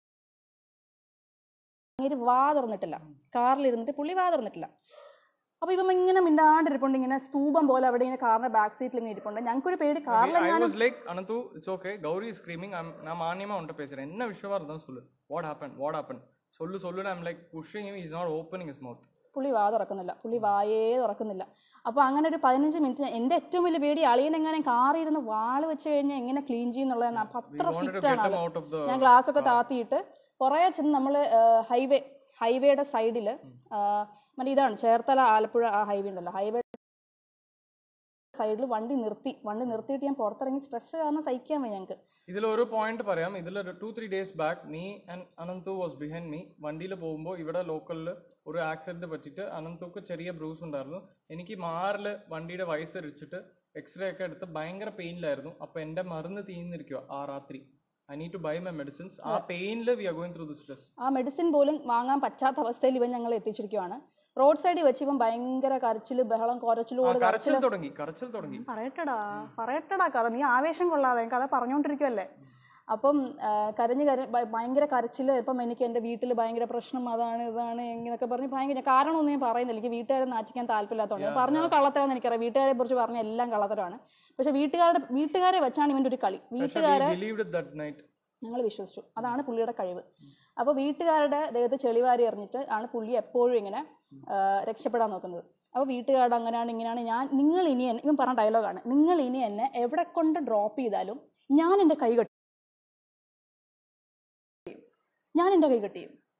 അങ്ങേര് വാ തുറന്നിട്ടില്ല കാറിലിരുന്നിട്ട് പുള്ളി വാ തുറന്നിട്ടില്ല അപ്പൊ ഇവൻ ഇങ്ങനെ മിണ്ടാണ്ടിരിപ്പുണ്ട് ഇങ്ങനെ സ്തൂപം പോലെ അവിടെ ഇങ്ങനെ കാറിന്റെ ബാക്ക് സീറ്റിൽ ഇങ്ങനെ ഇരിപ്പുണ്ട് ഞങ്ങൾക്കൊരു പേടി കാറിൽ I ഞാൻ was like, Anantu, it's okay. Gauri is screaming. I'm, நான் மானியமா உன்ட்ட பேசுறேன் என்ன விஷயமா இருந்தாலும் சொல்லு வாட் ஹேப்பன் வாட் ஹேப்பன் சொல்லு சொல்லு I'm like pushing him he's not opening his mouth പുള്ളി വാ തുറക്കുന്നില്ല പുള്ളി വായേ തുറക്കുന്നില്ല അപ്പോൾ അങ്ങനെ ഒരു പതിനഞ്ച് മിനിറ്റ് എൻ്റെ ഏറ്റവും വലിയ പേടി അളിയൻ എങ്ങനെ കാറിൽ ഇരുന്ന് വാള് വെച്ച് കഴിഞ്ഞാൽ എങ്ങനെ ക്ലീൻ ചെയ്യുന്നുള്ളതാണ് അപ്പം അത്ര wanted to ഫിറ്റ് ആണ് get him ആള് out of the ഞാൻ ഗ്ലാസ് ഒക്കെ താത്തിയിട്ട് കുറേ ചെന്ന് നമ്മൾ ഹൈവേ ഹൈവേയുടെ സൈഡിൽ മറ്റേ ഇതാണ് ചേർത്തല ആലപ്പുഴ ആ ഹൈവേ ഉണ്ടല്ലോ ഹൈവേ സൈഡിൽ വണ്ടി നിർത്തി വണ്ടി നിർത്തിയിട്ട് ഞാൻ പുറത്തിറങ്ങി സ്ട്രെസ് കാരണം സഹിക്കാൻ വയ്യ ഞങ്ങൾക്ക് ഇതിൽ ഒരു പോയിന്റ് പറയാം ഇതിൽ ടു ത്രീ ഡേയ്സ് ബാക്ക് നീ and Ananthu was behind me വണ്ടിയിൽ പോകുമ്പോൾ ഇവിടെ ലോക്കലിൽ ഒരു ആക്സിഡന്റ് പറ്റിയിട്ട് അനന്തുക്ക് ചെറിയ ബ്രൂസ് ഉണ്ടായിരുന്നു എനിക്ക് മാറിൽ വണ്ടിയുടെ വയസ്സരിച്ചിട്ട് എക്സ്റേ ഒക്കെ എടുത്ത് ഭയങ്കര പെയിനിലായിരുന്നു അപ്പോൾ എൻ്റെ മരുന്ന് തീർന്നിരിക്കുക ആ രാത്രി I need to buy my medicines ആ പെയിനിൽ we are going through the stress ആ മെഡിസിൻ പോലും വാങ്ങാൻ പറ്റാത്ത അവസ്ഥയിൽ ഇവൻ ഞങ്ങൾ എത്തിച്ചിരിക്കുവാണ് റോഡ് സൈഡിൽ വെച്ച് ഇവൻ ഭയങ്കര കരച്ചില് ബഹളം കുറച്ചിലോട് കരച്ചിൽ തുടങ്ങി കരച്ചിൽ തുടങ്ങി പറയട്ടടാ പറയട്ടടാ കഥ നീ ആവേശം കൊള്ളാതെ കഥ പറഞ്ഞുകൊണ്ടിരിക്കുവല്ലേ അപ്പം ആ, കരഞ്ഞ് കര ഭ- ഭയങ്കര കരച്ചിൽ ഇപ്പം എനിക്ക് എൻ്റെ വീട്ടിൽ ഭയങ്കര പ്രശ്നം അതാണ് ഇതാണ് ഇങ്ങനെയൊക്കെ പറഞ്ഞ് ഭയങ്കര കാരണമൊന്നും ഞാൻ പറയുന്നില്ല എനിക്ക് വീട്ടുകാരെ നാറ്റിക്കാൻ താല്പര്യമില്ലാത്തതുകൊണ്ട് ഞാൻ പറഞ്ഞത് കള്ളത്തരമെന്ന് എനിക്കറിയാം വീട്ടുകാരെ കുറിച്ച് പറഞ്ഞ എല്ലാം കള്ളത്തരമാണ് പക്ഷെ വീട്ടുകാരുടെ വീട്ടുകാരെ വെച്ചാണ് ഇവൻ്റെ ഒരു കളി വീട്ടുകാരെ ബിലീവ്ഡ് ദറ്റ് നൈറ്റ് ഞങ്ങൾ വിശ്വസിച്ചു അതാണ് പുള്ളിയുടെ കഴിവ് അപ്പോൾ വീട്ടുകാരുടെ ദേഹത്ത് ചെളിവാരി എറിഞ്ഞിട്ട് ആണ് പുള്ളി എപ്പോഴും ഇങ്ങനെ ആ, രക്ഷപ്പെടാൻ നോക്കുന്നത് അപ്പോൾ വീട്ടുകാരുടെ അങ്ങനെയാണ് ഇങ്ങനെയാണ് ഞാൻ നിങ്ങൾ ഇനി എന്നെ ഇവൻ പറഞ്ഞ ഡയലോഗാണ് നിങ്ങൾ ഇനി എന്നെ എവിടെ കൊണ്ട് ഡ്രോപ്പ് ചെയ്താലും ഞാൻ എൻ്റെ കൈ കെട്ടി ഞാൻ എൻ്റെ കൈ കെട്ടിയും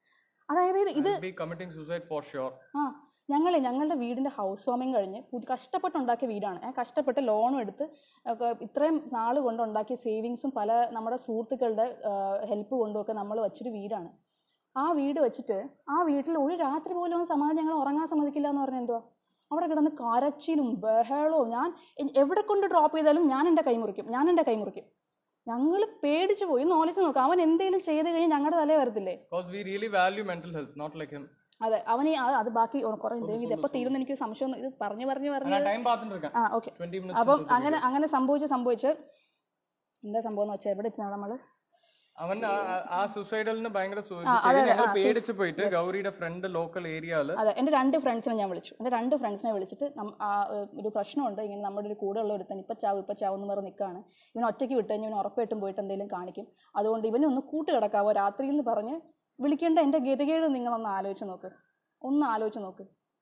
അതായത് ഇത് ഇത് I'll be committing suicide for sure. ആ ഞങ്ങളെ ഞങ്ങളുടെ വീടിൻ്റെ ഹൗസ് വാമിങ് കഴിഞ്ഞ് പുതി കഷ്ടപ്പെട്ടുണ്ടാക്കിയ വീടാണ് ഞാൻ കഷ്ടപ്പെട്ട് ലോണും എടുത്ത് ഒക്കെ ഇത്രയും നാൾ കൊണ്ട് ഉണ്ടാക്കിയ സേവിങ്സും പല നമ്മുടെ സുഹൃത്തുക്കളുടെ ഹെൽപ്പ് കൊണ്ടുമൊക്കെ നമ്മൾ വെച്ചൊരു വീടാണ് ആ വീട് വെച്ചിട്ട് ആ വീട്ടിൽ ഒരു രാത്രി പോലും സമാധാനം ഞങ്ങൾ ഉറങ്ങാൻ സമ്മതിക്കില്ല എന്ന് പറഞ്ഞാൽ എന്തുവാ അവിടെ കിടന്ന് കരച്ചിലും ബഹളവും ഞാൻ എ- എവിടെ കൊണ്ട് ഡ്രോപ്പ് ചെയ്താലും ഞാൻ എൻ്റെ കൈ മുറിക്കും ഞാൻ എൻ്റെ കൈ മുറിക്കും ഞങ്ങൾ പേടിച്ചു പോയി ഒന്ന് ഓലിച്ച് നോക്കാം അവൻ എന്തെങ്കിലും ചെയ്ത് കഴിഞ്ഞാൽ ഞങ്ങളുടെ തലേ വരത്തില്ലേ Because we really value mental health, not like him. അതെ അവന് ഈ- ആ- അത് ബാക്കി കുറെ എന്തെങ്കിലും ഇതെപ്പോൾ തീരുമെന്ന് എനിക്ക് സംശയം ഇത് പറഞ്ഞു പറഞ്ഞു പറഞ്ഞു ഞാൻ ടൈം പാത്തിട്ടിരിക്കാം ആ ഓക്കെ ട്വന്റി മിനിറ്റ്സ് അപ്പം അങ്ങനെ അങ്ങനെ സംഭവിച്ച് സംഭവിച്ച് എന്താ സംഭവം എന്ന് വെച്ചാൽ എവിടെ എത്തിയാണ് നമ്മള് അവൻ ആ- ആ- ആ സുസൈഡലിന് ഭയങ്കര സു- ഇത് ആ, ചെയ്ത് അതെ, അതെ, ഞങ്ങൾ ആ, പേടിച്ച് പോയിട്ട് ഗൗരിയുടെ ഫ്രണ്ട് ലോക്കൽ ഏരിയയില് അതെ എൻ്റെ രണ്ട് ഫ്രണ്ട്സിനെ ഞാൻ വിളിച്ചു എൻ്റെ രണ്ട് ഫ്രണ്ട്സിനെ വിളിച്ചിട്ട് നം- ആ, ഏ, ഒരു പ്രശ്നമുണ്ട് ഇങ്ങനെ നമ്മുടെ ഒരു കൂടെ ഉള്ള ഒരുത്തൻ ഇപ്പം ചാവും ഇപ്പം ചാവും എന്ന് പറഞ്ഞ് നിൽക്കുകയാണ് ഇവൻ ഒറ്റയ്ക്ക് വിട്ട് കഴിഞ്ഞാൽ ഇവൻ ഉറപ്പായിട്ടും പോയിട്ട് എന്തെങ്കിലും കാണിക്കും അതുകൊണ്ട് ഇവനെ ഒന്ന് കൂട്ട് കിടക്കാവോ രാത്രിയിൽ എന്ന് പറഞ്ഞ് വിളിക്കേണ്ട എൻ്റെ ഗതികേട് നിങ്ങളൊന്ന് ആലോചിച്ച് നോക്ക് ഒന്ന് ആലോചിച്ച് നോക്ക്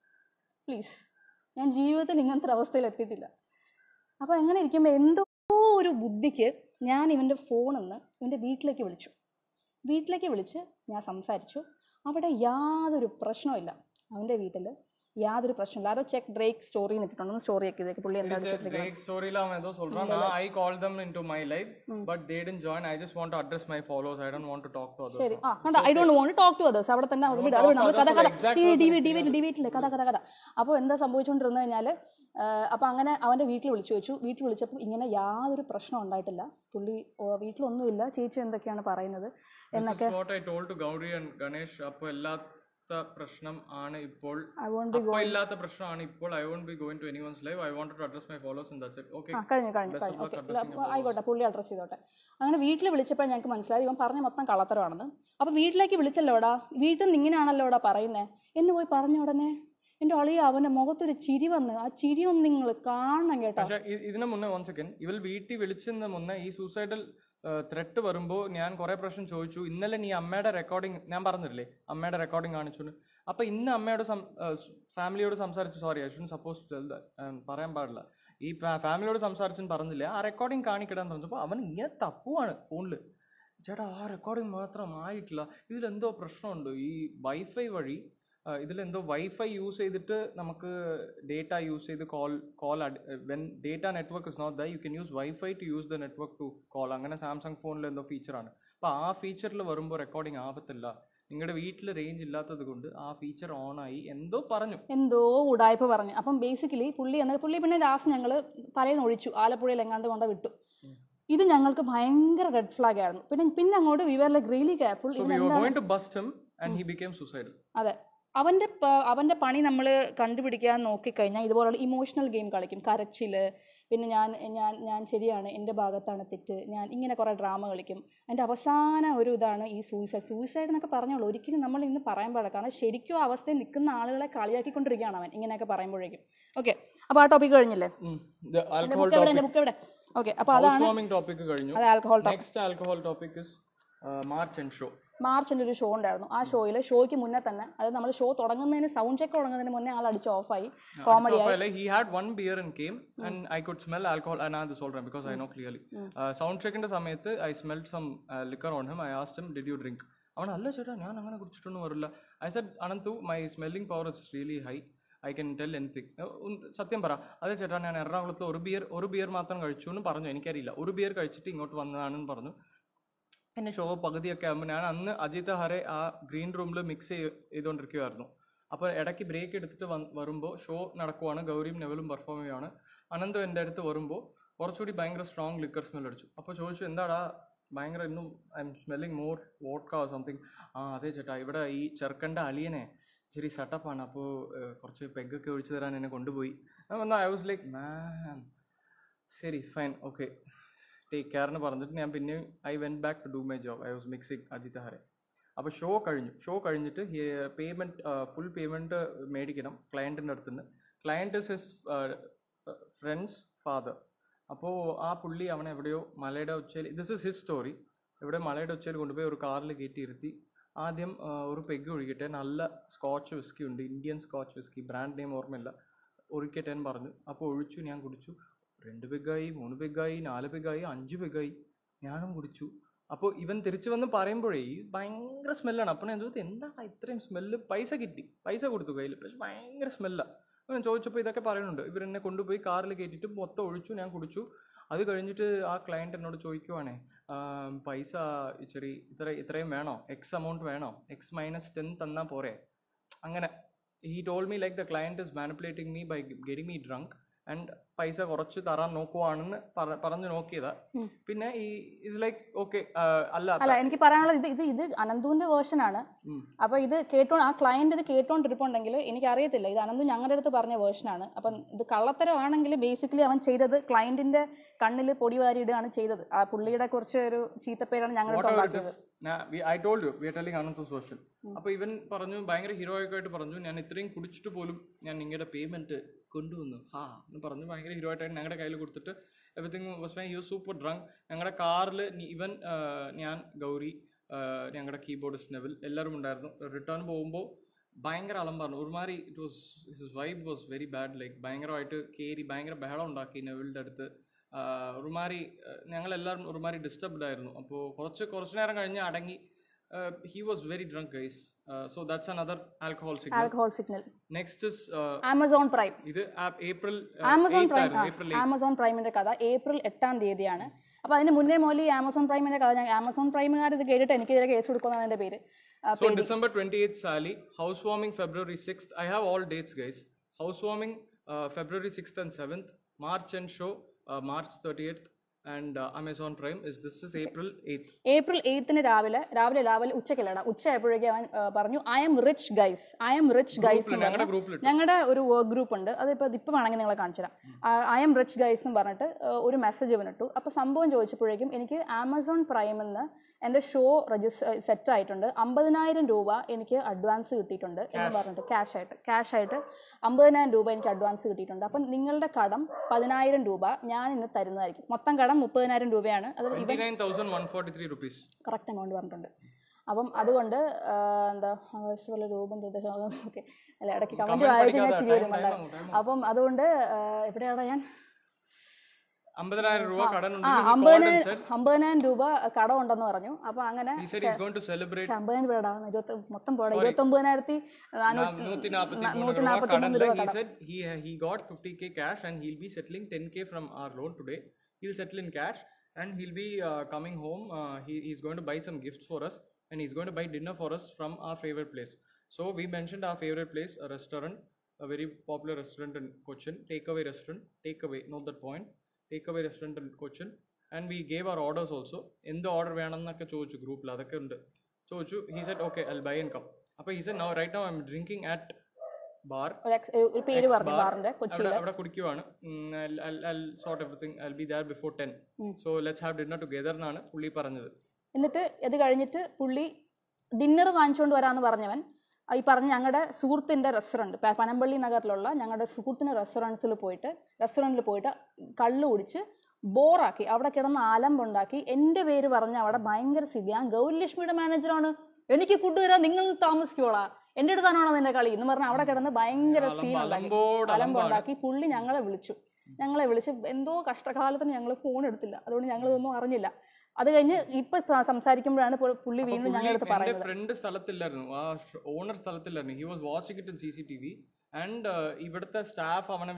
പ്ലീസ് ഞാൻ ജീവിതത്തിൽ ഇങ്ങനത്തെ ഒരു അവസ്ഥയിൽ എത്തിയിട്ടില്ല അപ്പോൾ എങ്ങനെ ഇരിക്കുമ്പോൾ എന്തോ ഒരു ബുദ്ധിക്ക് ഞാൻ ഇവൻ്റെ ഫോണിൽ നിന്ന് ഇവൻ്റെ വീട്ടിലേക്ക് വിളിച്ചു വീട്ടിലേക്ക് വിളിച്ച് ഞാൻ സംസാരിച്ചു അവിടെ യാതൊരു പ്രശ്നമില്ല അവൻ്റെ വീട്ടിൽ യാതൊരു പ്രശ്നമില്ല ആരോ ചെക്ക് ഡ്രേക്ക് സ്റ്റോറി നിട്ടിട്ടുണ്ടെന്ന് സ്റ്റോറി ഒക്കെ ഇതൊക്കെ പുള്ളി എന്താണ് ചോദിക്കുന്നത് Drake story ல அவன் ஏதோ சொல்றான் நான் I called them into my life but they didn't join I just want to address my followers I don't want to talk to others ശരി ആ കണ്ട I don't won't talk to others അവിടെ തന്നെ വിട് അത് വിട് നമ്മൾ കഥ കഥ ഈ ഡിവി ഡിവി ഡിവിറ്റില്ലേ കഥ കഥ കഥ അപ്പോൾ എന്താ സംഭവിച്ചുകൊണ്ടിരുന്നു കഴിഞ്ഞാൽ അപ്പോൾ അങ്ങനെ അവൻ്റെ വീട്ടിൽ വിളിച്ചു വെച്ചു വീട്ടിൽ വിളിച്ചപ്പോൾ ഇങ്ങനെ യാതൊരു പ്രശ്നം ഉണ്ടായിട്ടില്ല പുള്ളി ഓ, വീട്ടിലൊന്നുമില്ല ചേച്ചി എന്തൊക്കെയാണ് പറയുന്നത് This is what I told to Gauri and Ganesh അപ്പൊ ഇല്ലാത്ത പ്രശ്നം ആണ് ഇപ്പോൾ ഐ വോണ്ട് അപ്പൊ ഇല്ലാത്ത പ്രശ്നമാണ് ഇപ്പോൾ I won't be going to anyone's life I want to address my followers in that's it okay ആ കഴിഞ്ഞു കഴിഞ്ഞു കഴിഞ്ഞു ഓക്കെ ആയിക്കോട്ടെ പുള്ളി അഡ്രസ്സ് ചെയ്തോട്ടെ അങ്ങനെ വീട്ടിൽ വിളിച്ചപ്പോൾ ഞങ്ങൾക്ക് മനസ്സിലായി ഇവൻ പറഞ്ഞ മൊത്തം കള്ളത്തരമാണെന്ന് അപ്പോൾ വീട്ടിലേക്ക് വിളിച്ചല്ലോടാ വീട്ടിൽ നിന്ന് ഇങ്ങനെയാണല്ലോടാ പറയുന്നേ എന്ന് പോയി പറഞ്ഞ ഉടനെ എൻ്റെ ഒളിയ അവൻ്റെ മുഖത്തൊരു ചിരി വന്ന് ആ ചിരി ഒന്ന് നിങ്ങൾ കാണണം കേട്ടോ പക്ഷെ ഇ- ഇതിന് മുന്നേ വൺ സെക്കൻഡ് ഇവൾ വീട്ടിൽ വിളിച്ചതിന് മുന്നേ ഈ സൂസൈഡൽ ത്രെട്ട് വരുമ്പോൾ ഞാൻ കുറെ പ്രാവശ്യം ചോദിച്ചു ഇന്നലെ നീ അമ്മയുടെ റെക്കോർഡിംഗ് ഞാൻ പറഞ്ഞില്ലേ അമ്മയുടെ റെക്കോർഡിംഗ് കാണിച്ചു അപ്പൊ ഇന്ന് അമ്മയോട് ഫാമിലിയോട് സംസാരിച്ചു സോറി ഐ ഷുഡ് സപ്പോസ് പറയാൻ പാടില്ല ഈ ഫാമിലിയോട് സംസാരിച്ചു പറഞ്ഞില്ല ആ റെക്കോർഡിംഗ് കാണിക്കിടാന്ന് പറഞ്ഞപ്പോൾ അവൻ ഇങ്ങനെ തപ്പുവാണ് ഫോണിൽ ചേട്ടാ ആ റെക്കോർഡിംഗ് മാത്രം ആയിട്ടില്ല ഇതിലെന്തോ പ്രശ്നമുണ്ട് ഈ വൈഫൈ വഴി ആ, ഇതിലെന്തോ വൈഫൈ യൂസ് ചെയ്തിട്ട് നമുക്ക് ഡേറ്റ യൂസ് ചെയ്ത് call call when data network is not the you can use wifi to use the network to call അങ്ങനെ സാംസങ് ഫോണിൽ എന്തോ ഫീച്ചറാണ് അപ്പോൾ ആ ഫീച്ചറിൽ വരുമ്പോൾ റെക്കോർഡിംഗ് ആവത്തില്ല നിങ്ങളുടെ വീട്ടിൽ റേഞ്ച് ഇല്ലാത്തത് കൊണ്ട് ആ ഫീച്ചർ ഓൺ ആയി എന്തോ പറഞ്ഞു എന്തോ ഉടായ്പ പറഞ്ഞു അപ്പം ബേസിക്കലി പുള്ളി എന്ന പുള്ളി പിന്നെ ലാസ്റ്റ് ഞങ്ങൾ തലയിൽ ഒഴിച്ചു ആലപ്പുഴയിൽ എങ്ങാണ്ട് കൊണ്ട് വിട്ടു ഇത് ഞങ്ങൾക്ക് ഭയങ്കര റെഡ് ഫ്ലാഗ് ആയിരുന്നു പിന്നെ പിന്നെ അങ്ങോട്ട് we are like really careful so we were going to bust him and he became suicidal അതെ അവൻ്റെ പ- അവൻ്റെ പണി നമ്മൾ കണ്ടുപിടിക്കാൻ നോക്കിക്കഴിഞ്ഞാൽ ഇതുപോലുള്ള ഇമോഷണൽ ഗെയിം കളിക്കും കരച്ചില് പിന്നെ ഞാൻ ഞാൻ ഞാൻ ശരിയാണ് എൻ്റെ ഭാഗത്താണ് തെറ്റ് ഞാൻ ഇങ്ങനെ കുറേ ഡ്രാമ കളിക്കും അതിൻ്റെ അവസാന ഒരു ഇതാണ് ഈ സൂയിസൈഡ് സൂയിസൈഡ് എന്നൊക്കെ പറഞ്ഞോളൂ ഒരിക്കലും നമ്മൾ ഇന്ന് പറയാൻ പാടില്ല കാരണം ശരിക്കും ആ അവസ്ഥയിൽ നിൽക്കുന്ന ആളുകളെ കളിയാക്കിക്കൊണ്ടിരിക്കുകയാണ് അവൻ ഇങ്ങനെയൊക്കെ പറയുമ്പോഴേക്കും ഓക്കെ അപ്പോൾ ആ ടോപ്പിക് കഴിഞ്ഞില്ലേ ദ എൻ്റെ ആൽക്കഹോൾ ബുക്ക് എവിടെ എൻ്റെ ബുക്ക് എവിടെ ഓക്കെ അപ്പോൾ അതാണ് വാമിംഗ് ടോപ്പിക് കഴിഞ്ഞു അത് alcohol next alcohol topic is March and show മാർച്ചിൻ്റെ ഒരു ഷോ ഉണ്ടായിരുന്നു ആ ഷോയിൽ ഷോയ്ക്ക് മുന്നേ തന്നെ അത് നമ്മൾ ഷോ തുടങ്ങുന്നതിന് സൗണ്ട് ചെക്ക് തുടങ്ങുന്നതിന് മുന്നേ ആൾ അടിച്ച് ഓഫായി കോമഡി ആയി Like he had one beer and came, and I could smell alcohol. And I this all right because I know clearly. Uh, sound check in the സമയത്ത് I smelled some uh, liquor on him. I asked him, "Did you drink?" അവൻ അല്ല ചേട്ടാ ഞാൻ അങ്ങനെ കുടിച്ചിട്ടൊന്നും വരില്ല I said Ananthu my smelling power is really high I can tell anything സത്യം പറ അതെ ചേട്ടാ ഞാൻ എറണാകുളത്ത് ഒരു ബിയർ ഒരു ബിയർ മാത്രം കഴിച്ചു എന്ന് പറഞ്ഞു എനിക്കറിയില്ല ഒരു ബിയർ കഴിച്ചിട്ട് ഇങ്ങോട്ട് വന്നതാണെന്ന് പറഞ്ഞു പിന്നെ ഷോ പകുതിയൊക്കെ ആകുമ്പോൾ ഞാൻ അന്ന് അജിത് ഹറെ ആ ഗ്രീൻ റൂമിൽ മിക്സ് ചെയ്തുകൊണ്ടിരിക്കുമായിരുന്നു അപ്പോൾ ഇടയ്ക്ക് ബ്രേക്ക് എടുത്തിട്ട് വന്ന് വരുമ്പോൾ ഷോ നടക്കുവാണ് ഗൗരിയും നെവലും പെർഫോം ചെയ്യുവാണ് അനന്തും എൻ്റെ അടുത്ത് വരുമ്പോൾ കുറച്ചുകൂടി ഭയങ്കര സ്ട്രോങ് ലിക്കർ സ്മെൽ അടിച്ചു അപ്പോൾ ചോദിച്ചു എന്താടാ ഭയങ്കര ഇന്നും I'm smelling more vodka something ആ അതെ ചേട്ടാ ഇവിടെ ഈ ചെറുക്കൻ്റെ അളിയനെ ഇച്ചിരി സെറ്റപ്പാണ് അപ്പോൾ കുറച്ച് പെഗ്ഗൊക്കെ ഒഴിച്ചു തരാൻ എന്നെ കൊണ്ടുപോയി ഐ വാസ് ലൈക്ക് മാൻ ശരി ഫൈൻ ഓക്കെ ടേക്ക് കെയർ എന്ന് പറഞ്ഞിട്ട് ഞാൻ പിന്നെ I went back to do my job I was mixing Ajith ഹരെ അപ്പോൾ ഷോ കഴിഞ്ഞു ഷോ കഴിഞ്ഞിട്ട് പേയ്മെൻറ്റ് ഫുൾ പേയ്മെൻറ്റ് മേടിക്കണം ക്ലയൻറ്റിൻ്റെ അടുത്ത് നിന്ന് client is his friend's father അപ്പോൾ ആ പുള്ളി അവനെ എവിടെയോ മലയുടെ ഉച്ചയിൽ ദിസ് ഇസ് ഹിസ് സ്റ്റോറി ഇവിടെ മലയുടെ ഉച്ചയിൽ കൊണ്ടുപോയി ഒരു കാറിൽ കയറ്റി ഇരുത്തി ആദ്യം ആ, ഒരു പെഗ് ഒഴിക്കട്ടെ നല്ല സ്കോച്ച് വിസ്കി ഉണ്ട് Indian scotch whisky brand name ഓർമ്മയില്ല ഒഴിക്കട്ടെ എന്ന് പറഞ്ഞു അപ്പോൾ ഒഴിച്ചു ഞാൻ കുടിച്ചു രണ്ട് പെഗ്ഗായി മൂന്ന് പെഗ്ഗായി നാല് പെഗ്ഗായി അഞ്ച് പെഗ്ഗായി ഞാനും കുടിച്ചു അപ്പോൾ ഇവൻ തിരിച്ചു വന്ന് പറയുമ്പോഴേ ഈ ഭയങ്കര സ്മെല്ലാണ് അപ്പോൾ ഞാൻ ചോദിച്ചു എന്താണ് ഇത്രയും സ്മെല്ല് പൈസ കിട്ടി പൈസ കൊടുത്തു കയ്യിൽ പക്ഷെ ഭയങ്കര സ്മെല്ലാണ് അപ്പോൾ ഞാൻ ചോദിച്ചപ്പോൾ ഇതൊക്കെ പറയുന്നുണ്ട് ഇവരെന്നെ കൊണ്ടുപോയി കാറിൽ കയറ്റിയിട്ട് മൊത്തം ഒഴിച്ചു ഞാൻ കുടിച്ചു അത് കഴിഞ്ഞിട്ട് ആ ക്ലയൻറ്റ് എന്നോട് ചോദിക്കുവാണേ "ആം, പൈസ ഇച്ചിരി ഇത്ര ഇത്രയും വേണോ എക്സ് എമൗണ്ട് വേണോ എക്സ് മൈനസ് ടെൻ തന്നാൽ പോരെ അങ്ങനെ he told me like the client is manipulating me by getting me drunk and പൈസ കുറച്ച് തരാൻ നോക്കുവാണെന്ന് പറ- പറഞ്ഞു നോക്കിയതാ ഉം. പിന്നെ ഈ ഇസ് ലൈക്ക് ഓക്കെ അല്ല അല്ല എനിക്ക് പറയാനുള്ളത് ഇത് ഇത് ഇത് അനന്തുവിന്റെ വേർഷൻ ആണ് ഉം. അപ്പൊ ഇത് കേട്ടോ ആ ക്ലയന്റ് ഇത് കേട്ടോണ്ടിരിപ്പുണ്ടെങ്കിൽ എനിക്ക് അറിയത്തില്ല ഇത് അനന്തു ഞങ്ങളുടെ അടുത്ത് പറഞ്ഞ വേർഷൻ ആണ് അപ്പം ഇത് കള്ളത്തരമാണെങ്കിൽ ബേസിക്കലി അവൻ ചെയ്തത് ക്ലയന്റിന്റെ കണ്ണിൽ പൊടി വാരിയിടുകയാണ് ചെയ്തത് ആ പുള്ളിയുടെ കുറച്ച് ഒരു ചീത്തപ്പേരാണ് ഞങ്ങളുടെ അടുത്ത് വാട്ട് എവർ ഇറ്റ് ഉണ്ടാക്കിയത് is I told you we are telling Ananth social അപ്പോൾ ഇവൻ പറഞ്ഞു ഭയങ്കര ഹീറോയിക് ആയിട്ട് പറഞ്ഞു ഞാൻ ഇത്രയും കുടിച്ചിട്ട് പോലും ഞാൻ നിങ്ങളുടെ പേയ്മെന്റ് കൊണ്ടുവന്നു ഹാ എന്ന് പറഞ്ഞു ഭയങ്കര ഹീറോയിക് ആയിട്ട് ഞങ്ങളുടെ കയ്യിൽ കൊടുത്തിട്ട് everything was my you super drunk ഞങ്ങളുടെ കാറിൽ ഇവൻ ഞാൻ ഗൗരി ഞങ്ങളുടെ കീബോർഡിസ്റ്റ് നെവിൽ എല്ലാവരും ഉണ്ടായിരുന്നു റിട്ടേൺ പോകുമ്പോൾ ഭയങ്കര അലമ്പായിരുന്നു ഒരുമാതിരി it was his vibe was very bad like ഭയങ്കരമായിട്ട് കയറി ഭയങ്കര ബഹളം ഉണ്ടാക്കി നെവിലിൻ്റെ അടുത്ത് ആഹ് ഒരുമാതിരി ആഹ് ഞങ്ങളെല്ലാവരും ഒരുമാതിരി ഡിസ്റ്റർബ്ഡ് ആയിരുന്നു അപ്പോൾ കുറച്ച് കുറച്ച് നേരം കഴിഞ്ഞ് അടങ്ങി he was very drunk guys so that's another alcohol signal alcohol signal next is Amazon Prime ഇത് April Amazon Prime April Amazon പ്രൈമിന്റെ കഥ ഏപ്രിൽ എട്ടാം തീയതിയാണ് അപ്പൊ അതിന് മുന്നേ മോലി ആമസോൺ പ്രൈമിന്റെ കഥ ഞാൻ ആമസോൺ പ്രൈമുകാർ ഇത് കേട്ടിട്ട് എനിക്ക് ഇതിലെ കേസ് കൊടുക്കുന്നതാണ് എന്റെ പേര് ആ, So December 28th, Sally. Housewarming February 6th. I have all dates, guys. Housewarming uh, February 6th and 7th. March and show uh, March 30th. And uh, Amazon Prime is this is April 8th. April എയ്ത്തിന് രാവിലെ രാവിലെ രാവിലെ ഉച്ചയ്ക്കല്ലട ഉച്ചയായപ്പോഴേക്കും അവൻ ആ, പറഞ്ഞു I'm rich guys I'm rich guys എന്ന് ഞങ്ങളുടെ പറഞ്ഞു ഗ്രൂപ്പിൽ ഞങ്ങളുടെ ഒരു വർക്ക് ഗ്രൂപ്പ് ഉണ്ട് അതിപ്പോൾ ഇപ്പം വേണമെങ്കിൽ നിങ്ങളെ കാണിച്ചു തരാം ഐ എം റിച്ച് ഗൈസ് എന്ന് പറഞ്ഞിട്ട് ആ, ഒരു മെസ്സേജ് ഇവനിട്ടു അപ്പോൾ സംഭവം ചോദിച്ചപ്പോഴേക്കും എനിക്ക് ആമസോൺ പ്രൈമിൽ നിന്ന് എൻ്റെ ഷോ രജിസ്റ്റർ സെറ്റ് ആയിട്ടുണ്ട് അമ്പതിനായിരം രൂപ എനിക്ക് അഡ്വാൻസ് കിട്ടിയിട്ടുണ്ട് എന്ന് പറഞ്ഞിട്ട് ക്യാഷ് ആയിട്ട് ക്യാഷ് ആയിട്ട് അമ്പതിനായിരം രൂപ എനിക്ക് അഡ്വാൻസ് കിട്ടിയിട്ടുണ്ട് അപ്പം നിങ്ങളുടെ കടം പതിനായിരം രൂപ ഞാൻ ഇന്ന് തരുന്നതായിരിക്കും മൊത്തം കടം മുപ്പതിനായിരം രൂപയാണ് അത് ഇവൻ 29,143 rupees. കറക്റ്റ് എമൗണ്ട് പറഞ്ഞിട്ടുണ്ട് അപ്പം അതുകൊണ്ട് ആ, എന്താ ആവേശ പോലെ രൂപം ഓക്കെ അല്ല ഇടയ്ക്ക് കമന്റ് Comment വായിച്ച് ഞാൻ പഠിക്കാതെ ചിരി time- വരുന്നുണ്ട് time ആവും, time അപ്പം അതുകൊണ്ട് ആ, എവിടെയാണ് ഞാൻ അമ്പതിനായിരം രൂപ കടൻ ആ അമ്പതിനായിരം അമ്പതിനായിരം രൂപ കടം ഉണ്ടെന്ന് പറഞ്ഞു അപ്പൊ അങ്ങനെ He said he's going to celebrate പക്ഷെ അമ്പതിനായിരം രൂപ ഇരുപത്തി മൊത്തം പോടാ ഇരുപത്തി ഒമ്പതിനായിരത്തി നൂറ്റി നാൽപ്പത്തി നൂറ്റി മൂന്ന് രൂപ നാൽപ്പത്തി മൂന്ന് രൂപ കടനില്. He കടം said he he got 50k cash and he'll be settling 10k from our loan today. He'll settle in cash and he'll be uh, coming home. Uh, he, he's going to buy some gifts for us and he's going to buy dinner for us from our favorite place. So we mentioned our favorite place, a restaurant, a very popular restaurant in Cochin, takeaway restaurant, takeaway, not that point, takeaway restaurant in Cochin. And we gave our orders also. എന്ത് order വേണമെന്നൊക്കെ ചോദിച്ചു ഗ്രൂപ്പിൽ അതൊക്കെ ഉണ്ട് ചോദിച്ചു he said okay I buy and come അപ്പോൾ he said now right now I'm drinking at bar ഒരു ex- ഒരു- ഒരു പേര് പറഞ്ഞു ബാറിന്റെ അവിടെ കൊച്ചിയില് അവിടെ കുടിക്കുവാണ് സോർട്ട് എവറിങ് I be there before ten so let's have dinner together എന്നാണ് പുള്ളി പറഞ്ഞത് എന്നിട്ട് ഇത് കഴിഞ്ഞിട്ട് പുള്ളി ഡിന്നർ വാങ്ങിച്ചുകൊണ്ട് വരാമെന്ന് പറഞ്ഞവൻ ആ ഈ പറഞ്ഞ ഞങ്ങളുടെ സുഹൃത്തിൻ്റെ റെസ്റ്റോറൻറ്റ് പനമ്പള്ളി നഗറിലുള്ള ഞങ്ങളുടെ സുഹൃത്തിൻ്റെ റെസ്റ്റോറൻറ്റ്സിൽ പോയിട്ട് റെസ്റ്റോറൻറ്റിൽ പോയിട്ട് കള്ള് കുടിച്ച് ബോറാക്കി അവിടെ കിടന്ന് ആലമ്പുണ്ടാക്കി എൻ്റെ പേര് പറഞ്ഞ് അവിടെ ഭയങ്കര സ്ഥിതി ഞാൻ ഗൗരിലക്ഷ്മിയുടെ മാനേജറാണ് എനിക്ക് ഫുഡ് തരാൻ നിങ്ങൾ താമസിക്കോളാ എൻ്റെ അടുത്താണോ നിന്റെ കളി എന്ന് പറഞ്ഞ് അവിടെ കിടന്ന് ഭയങ്കര സീൻ ഉണ്ടാക്കി അലമ്പോട് അലമ്പുണ്ടാക്കി പുള്ളി ഞങ്ങളെ വിളിച്ചു ഞങ്ങളെ വിളിച്ച് എന്തോ കഷ്ടകാലത്തിന് ഞങ്ങൾ ഫോൺ എടുത്തില്ല അതുകൊണ്ട് ഞങ്ങൾ ഇതൊന്നും അറിഞ്ഞില്ല അത് കഴിഞ്ഞ് ഇപ്പൊ സ- സംസാരിക്കുമ്പോഴാണ് പു- പുള്ളി വീണ്ടും ഞങ്ങളുടെ അടുത്ത് എന്റെ പറയുന്നത് ഫ്രണ്ട് സ്ഥലത്തില്ലായിരുന്നു ആ ഓണർ സ്ഥലത്തില്ലായിരുന്നു he was watching it in C C T V and ഇവിടുത്തെ സ്റ്റാഫ് അവനെ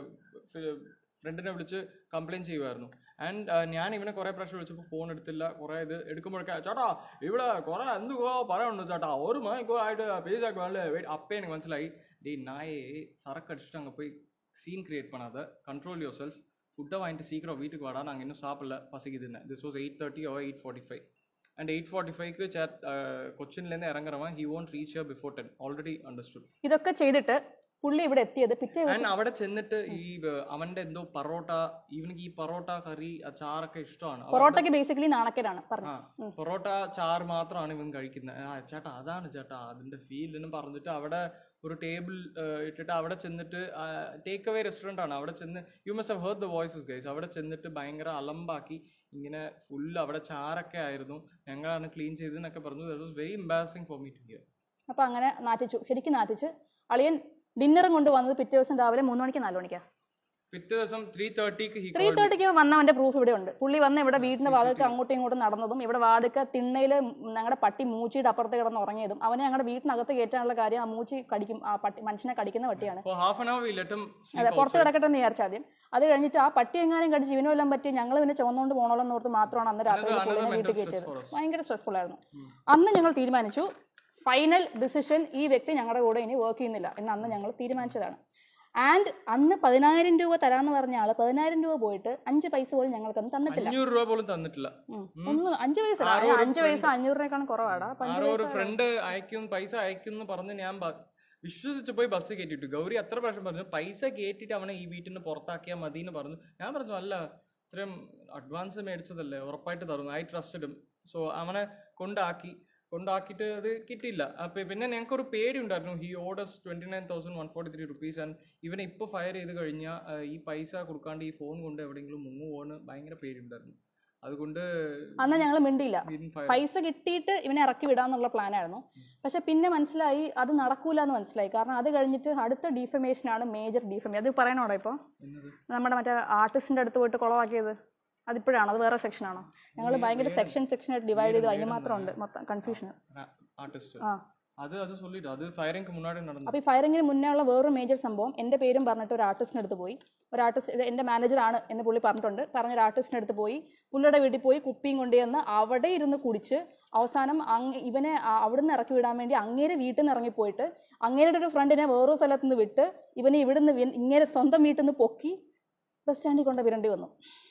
ഫ്രണ്ടിനെ വിളിച്ച് കംപ്ലൈന്റ് ചെയ്യുമായിരുന്നു ആൻഡ് ഞാൻ ഇവനെ കുറെ പ്രാവശ്യം വിളിച്ചപ്പോൾ ഫോൺ എടുത്തില്ല കുറെ ഇത് എടുക്കുമ്പോഴൊക്കെ ചേട്ടാ ഇവിടെ കുറെ എന്തുകോ പറയുന്നുണ്ട് ചേട്ടാ ഒരു മണിക്കോ ആയിട്ട് പേജ് ആക്കുവാല്ലേ അപ്പേ എനിക്ക് മനസ്സിലായി ഡേ നായെ சரக்கு அடிச்சுட்டு அங்கே போய் சீன் கிரியேட் பண்ணாத கண்ட்ரோல் யோர் செல்ஃப் ஃபுட்டை வாங்கிட்டு சீக்கிரம் வீட்டுக்கு வாடா நாங்கள் இன்னும் சாப்பிடல பசிக்குதுன்னு this was eight thirty o eight forty five and eight forty ஃபைவ்க்கு சேர் கொச்சின்லேருந்து இறங்குறவன் he won't reach here before ten already understood ഇതൊക്കെ ചെയ്തിട്ട് പുള്ളി ഇവിടെ എത്തിയത് പിറ്റേ ദിവസം ആൻഡ് അവിടെ ചെന്നിട്ട് ഈ വ- അവന്റെ എന്തോ പൊറോട്ട ഇവനിക്ക് ഈ പൊറോട്ട കറി ആ ചാറൊക്കെ ഇഷ്ടമാണ് അവ- പൊറോട്ടയ്ക്ക് ബേസിക്കലി നാണക്കേടാണ് പറഞ്ഞു ആ പൊറോട്ട ചാറ് മാത്രമാണ് ഇവൻ കഴിക്കുന്നത് ആ ചേട്ടാ അതാണ് ചേട്ടാ അതിന്റെ ഫീൽ എന്ന് പറഞ്ഞിട്ട് അവിടെ ഒരു ടേബിൾ ഇട്ടിട്ട് അവിടെ ചെന്നിട്ട് ടേക്ക് അവേ റെസ്റ്റോറൻ്റ് ആണ് അവിടെ ചെന്ന് you must have heard the voices guys അവിടെ ചെന്നിട്ട് ഭയങ്കര അലമ്പാക്കി ഇങ്ങനെ ഫുൾ അവിടെ ചാറൊക്കെ ആയിരുന്നു ഞങ്ങളാണ് ക്ലീൻ ചെയ്തതെന്നൊക്കെ പറഞ്ഞു that was very embarrassing for me to hear അപ്പൊ അങ്ങനെ നാറ്റിച്ചു ശരിക്കും നാറ്റിച്ച് അളിയൻ ഡിന്നറും കൊണ്ട് വന്നത് പിറ്റേ ദിവസം രാവിലെ മൂന്ന് മണിക്ക് നാല് മണിക്കാ പിറ്റേ ദിവസം ത്രീ തേർട്ടിക്ക് ഹി ത്രീ തേർട്ടിക്ക് വന്നവന്റെ പ്രൂഫ് ഇവിടെ ഉണ്ട് പുള്ളി വന്ന് ഇവിടെ വീടിന്റെ വാതിൽക്ക് അങ്ങോട്ടും ഇങ്ങോട്ടും നടന്നതും ഇവിടെ വാതിൽക്ക് തിണ്ണയിൽ ഞങ്ങളുടെ പട്ടി മൂച്ചിയുടെ അപ്പുറത്ത് കിടന്ന് ഉറങ്ങിയതും അവനെ ഞങ്ങളുടെ വീട്ടിനകത്ത് കയറ്റാനുള്ള കാര്യം ആ മൂച്ചി കടിക്കും ആ പട്ടി മനുഷ്യനെ കടിക്കുന്ന പട്ടിയാണ് four half an hour we let അതെ പുറത്ത് കിടക്കട്ടെ എന്ന് വിചാരിച്ച ആദ്യം അത് കഴിഞ്ഞിട്ട് ആ പട്ടി എങ്ങാനും കടിച്ച് ഇവനും എല്ലാം പറ്റി ഞങ്ങൾ പിന്നെ ചുവന്നുകൊണ്ട് പോകണമല്ലോ എന്ന് ഓർത്ത് മാത്രമാണ് അന്ന് രാത്രി another പുള്ളിനെ mental വീട്ടിൽ stress കയറ്റിയത് for us. ഭയങ്കര സ്ട്രെസ്ഫുൾ ആയിരുന്നു അന്ന് ഞങ്ങൾ തീരുമാനിച്ചു ഫൈനൽ ഡിസിഷൻ ഈ വ്യക്തി ഞങ്ങളുടെ കൂടെ ഇനി വർക്ക് ചെയ്യുന്നില്ല എന്ന് അന്ന് ഞങ്ങൾ തീരുമാനിച്ചതാണ് ആൻഡ് അന്ന് പതിനായിരം രൂപ തരാന്ന് പറഞ്ഞ ആള് പതിനായിരം രൂപ പോയിട്ട് അഞ്ച് പൈസ പോലും ഞങ്ങൾക്കൊന്നും തന്നിട്ടില്ല അഞ്ഞൂറ് രൂപ പോലും തന്നിട്ടില്ല ഉം. ഒന്ന് അഞ്ച് പൈസ ആരോ ഒരു അഞ്ച് പൈസ അഞ്ഞൂറിനേക്കാളും കുറവാടാ അപ്പൊ അഞ്ച് ആരോ ഒരു പൈസ ഫ്രണ്ട് അയക്കും പൈസ അയക്കും എന്ന് പറഞ്ഞ് ഞാൻ ബ- വിശ്വസിച്ച് പോയി ബസ് കയറ്റിട്ടു ഗൗരി അത്ര പ്രാവശ്യം പറഞ്ഞു പൈസ കയറ്റിട്ട് അവനെ ഈ വീട്ടിൽ നിന്ന് പുറത്താക്കിയാൽ മതി എന്ന് പറഞ്ഞു ഞാൻ പറഞ്ഞു അല്ല ഇത്രയും അഡ്വാൻസ് മേടിച്ചതല്ലേ ഉറപ്പായിട്ട് തരുന്നു ഐ ട്രസ്റ്റഡും സോ അവനെ കൊണ്ടാക്കി കൊണ്ടാക്കിയിട്ട് അത് കിട്ടിയില്ല അപ്പൊ പിന്നെ ഞങ്ങൾക്ക് ഒരു പേടി ഉണ്ടായിരുന്നു he orders twenty nine thousand one forty three rupees and ഇവനെ ഇപ്പൊ ഫയർ ചെയ്ത് കഴിഞ്ഞാൽ ഈ പൈസ കൊടുക്കാണ്ട് ഈ ഫോൺ കൊണ്ട് എവിടെയെങ്കിലും മുങ്ങു പോകുന്ന ഭയങ്കര പേടി ഉണ്ടായിരുന്നു അതുകൊണ്ട് അന്ന് ഞങ്ങൾ മിണ്ടിയില്ല we didn't fire. പൈസ കിട്ടിയിട്ട് ഇവനെ ഇറക്കി വിടാന്നുള്ള പ്ലാനായിരുന്നു പക്ഷെ പിന്നെ മനസ്സിലായി അത് നടക്കൂല എന്ന് മനസ്സിലായി കാരണം അത് കഴിഞ്ഞിട്ട് അടുത്ത ഡീഫമേഷൻ ആണ് മേജർ ഡീഫമേ അത് പറയണോടോ ഇപ്പോൾ എന്നത്? നമ്മുടെ മറ്റേ ആർട്ടിസ്റ്റിന്റെ അടുത്ത് പോയിട്ട് കുളമാക്കിയത് അതിപ്പോഴാണോ അത് വേറെ സെക്ഷനാണോ ഞങ്ങൾ ഭയങ്കര സെക്ഷൻ സെക്ഷനായിട്ട് ഡിവൈഡ് ചെയ്തു അതിന് മാത്രമുണ്ട് മൊത്തം കൺഫ്യൂഷൻ ആർട്ടിസ്റ്റ് ആ അത് അത് சொல்லிட்டு അത് ഫയറിംഗ് മുന്നാടി നടന്നു അപ്പോൾ ഈ ഫയറിങ്ങിന് മുന്നേ ഉള്ള വേറൊരു മേജർ സംഭവം എൻ്റെ പേരും പറഞ്ഞിട്ട് ഒരു ആർട്ടിസ്റ്റിൻ്റെ അടുത്ത് പോയി ഒരു ആർട്ടിസ്റ്റ് ഇത് എൻ്റെ മാനേജറാണ് എന്ന് പുള്ളി പറഞ്ഞിട്ടുണ്ട് പറഞ്ഞൊരു ആർട്ടിസ്റ്റിൻ്റെ അടുത്ത് പോയി പുള്ളിയുടെ വീട്ടിൽ പോയി കുപ്പിയും കൊണ്ടുവന്ന് അവിടെ ഇരുന്ന് കുടിച്ച് അവസാനം അങ്ങ് ഇവനെ ആ- അവിടുന്ന് ഇറക്കി വിടാൻ വേണ്ടി അങ്ങേരെ വീട്ടിൽ നിന്ന് ഇറങ്ങിപ്പോയിട്ട് അങ്ങേരുടെ ഒരു ഫ്രണ്ടിനെ വേറൊരു സ്ഥലത്ത് നിന്ന് വിട്ട് ഇവനെ ഇവിടുന്ന് വി- ഇങ്ങേരെ സ്വന്തം വീട്ടിൽ നിന്ന് പൊക്കി ബസ് സ്റ്റാൻഡിൽ കൊണ്ട് വിരണ്ടി വന്നു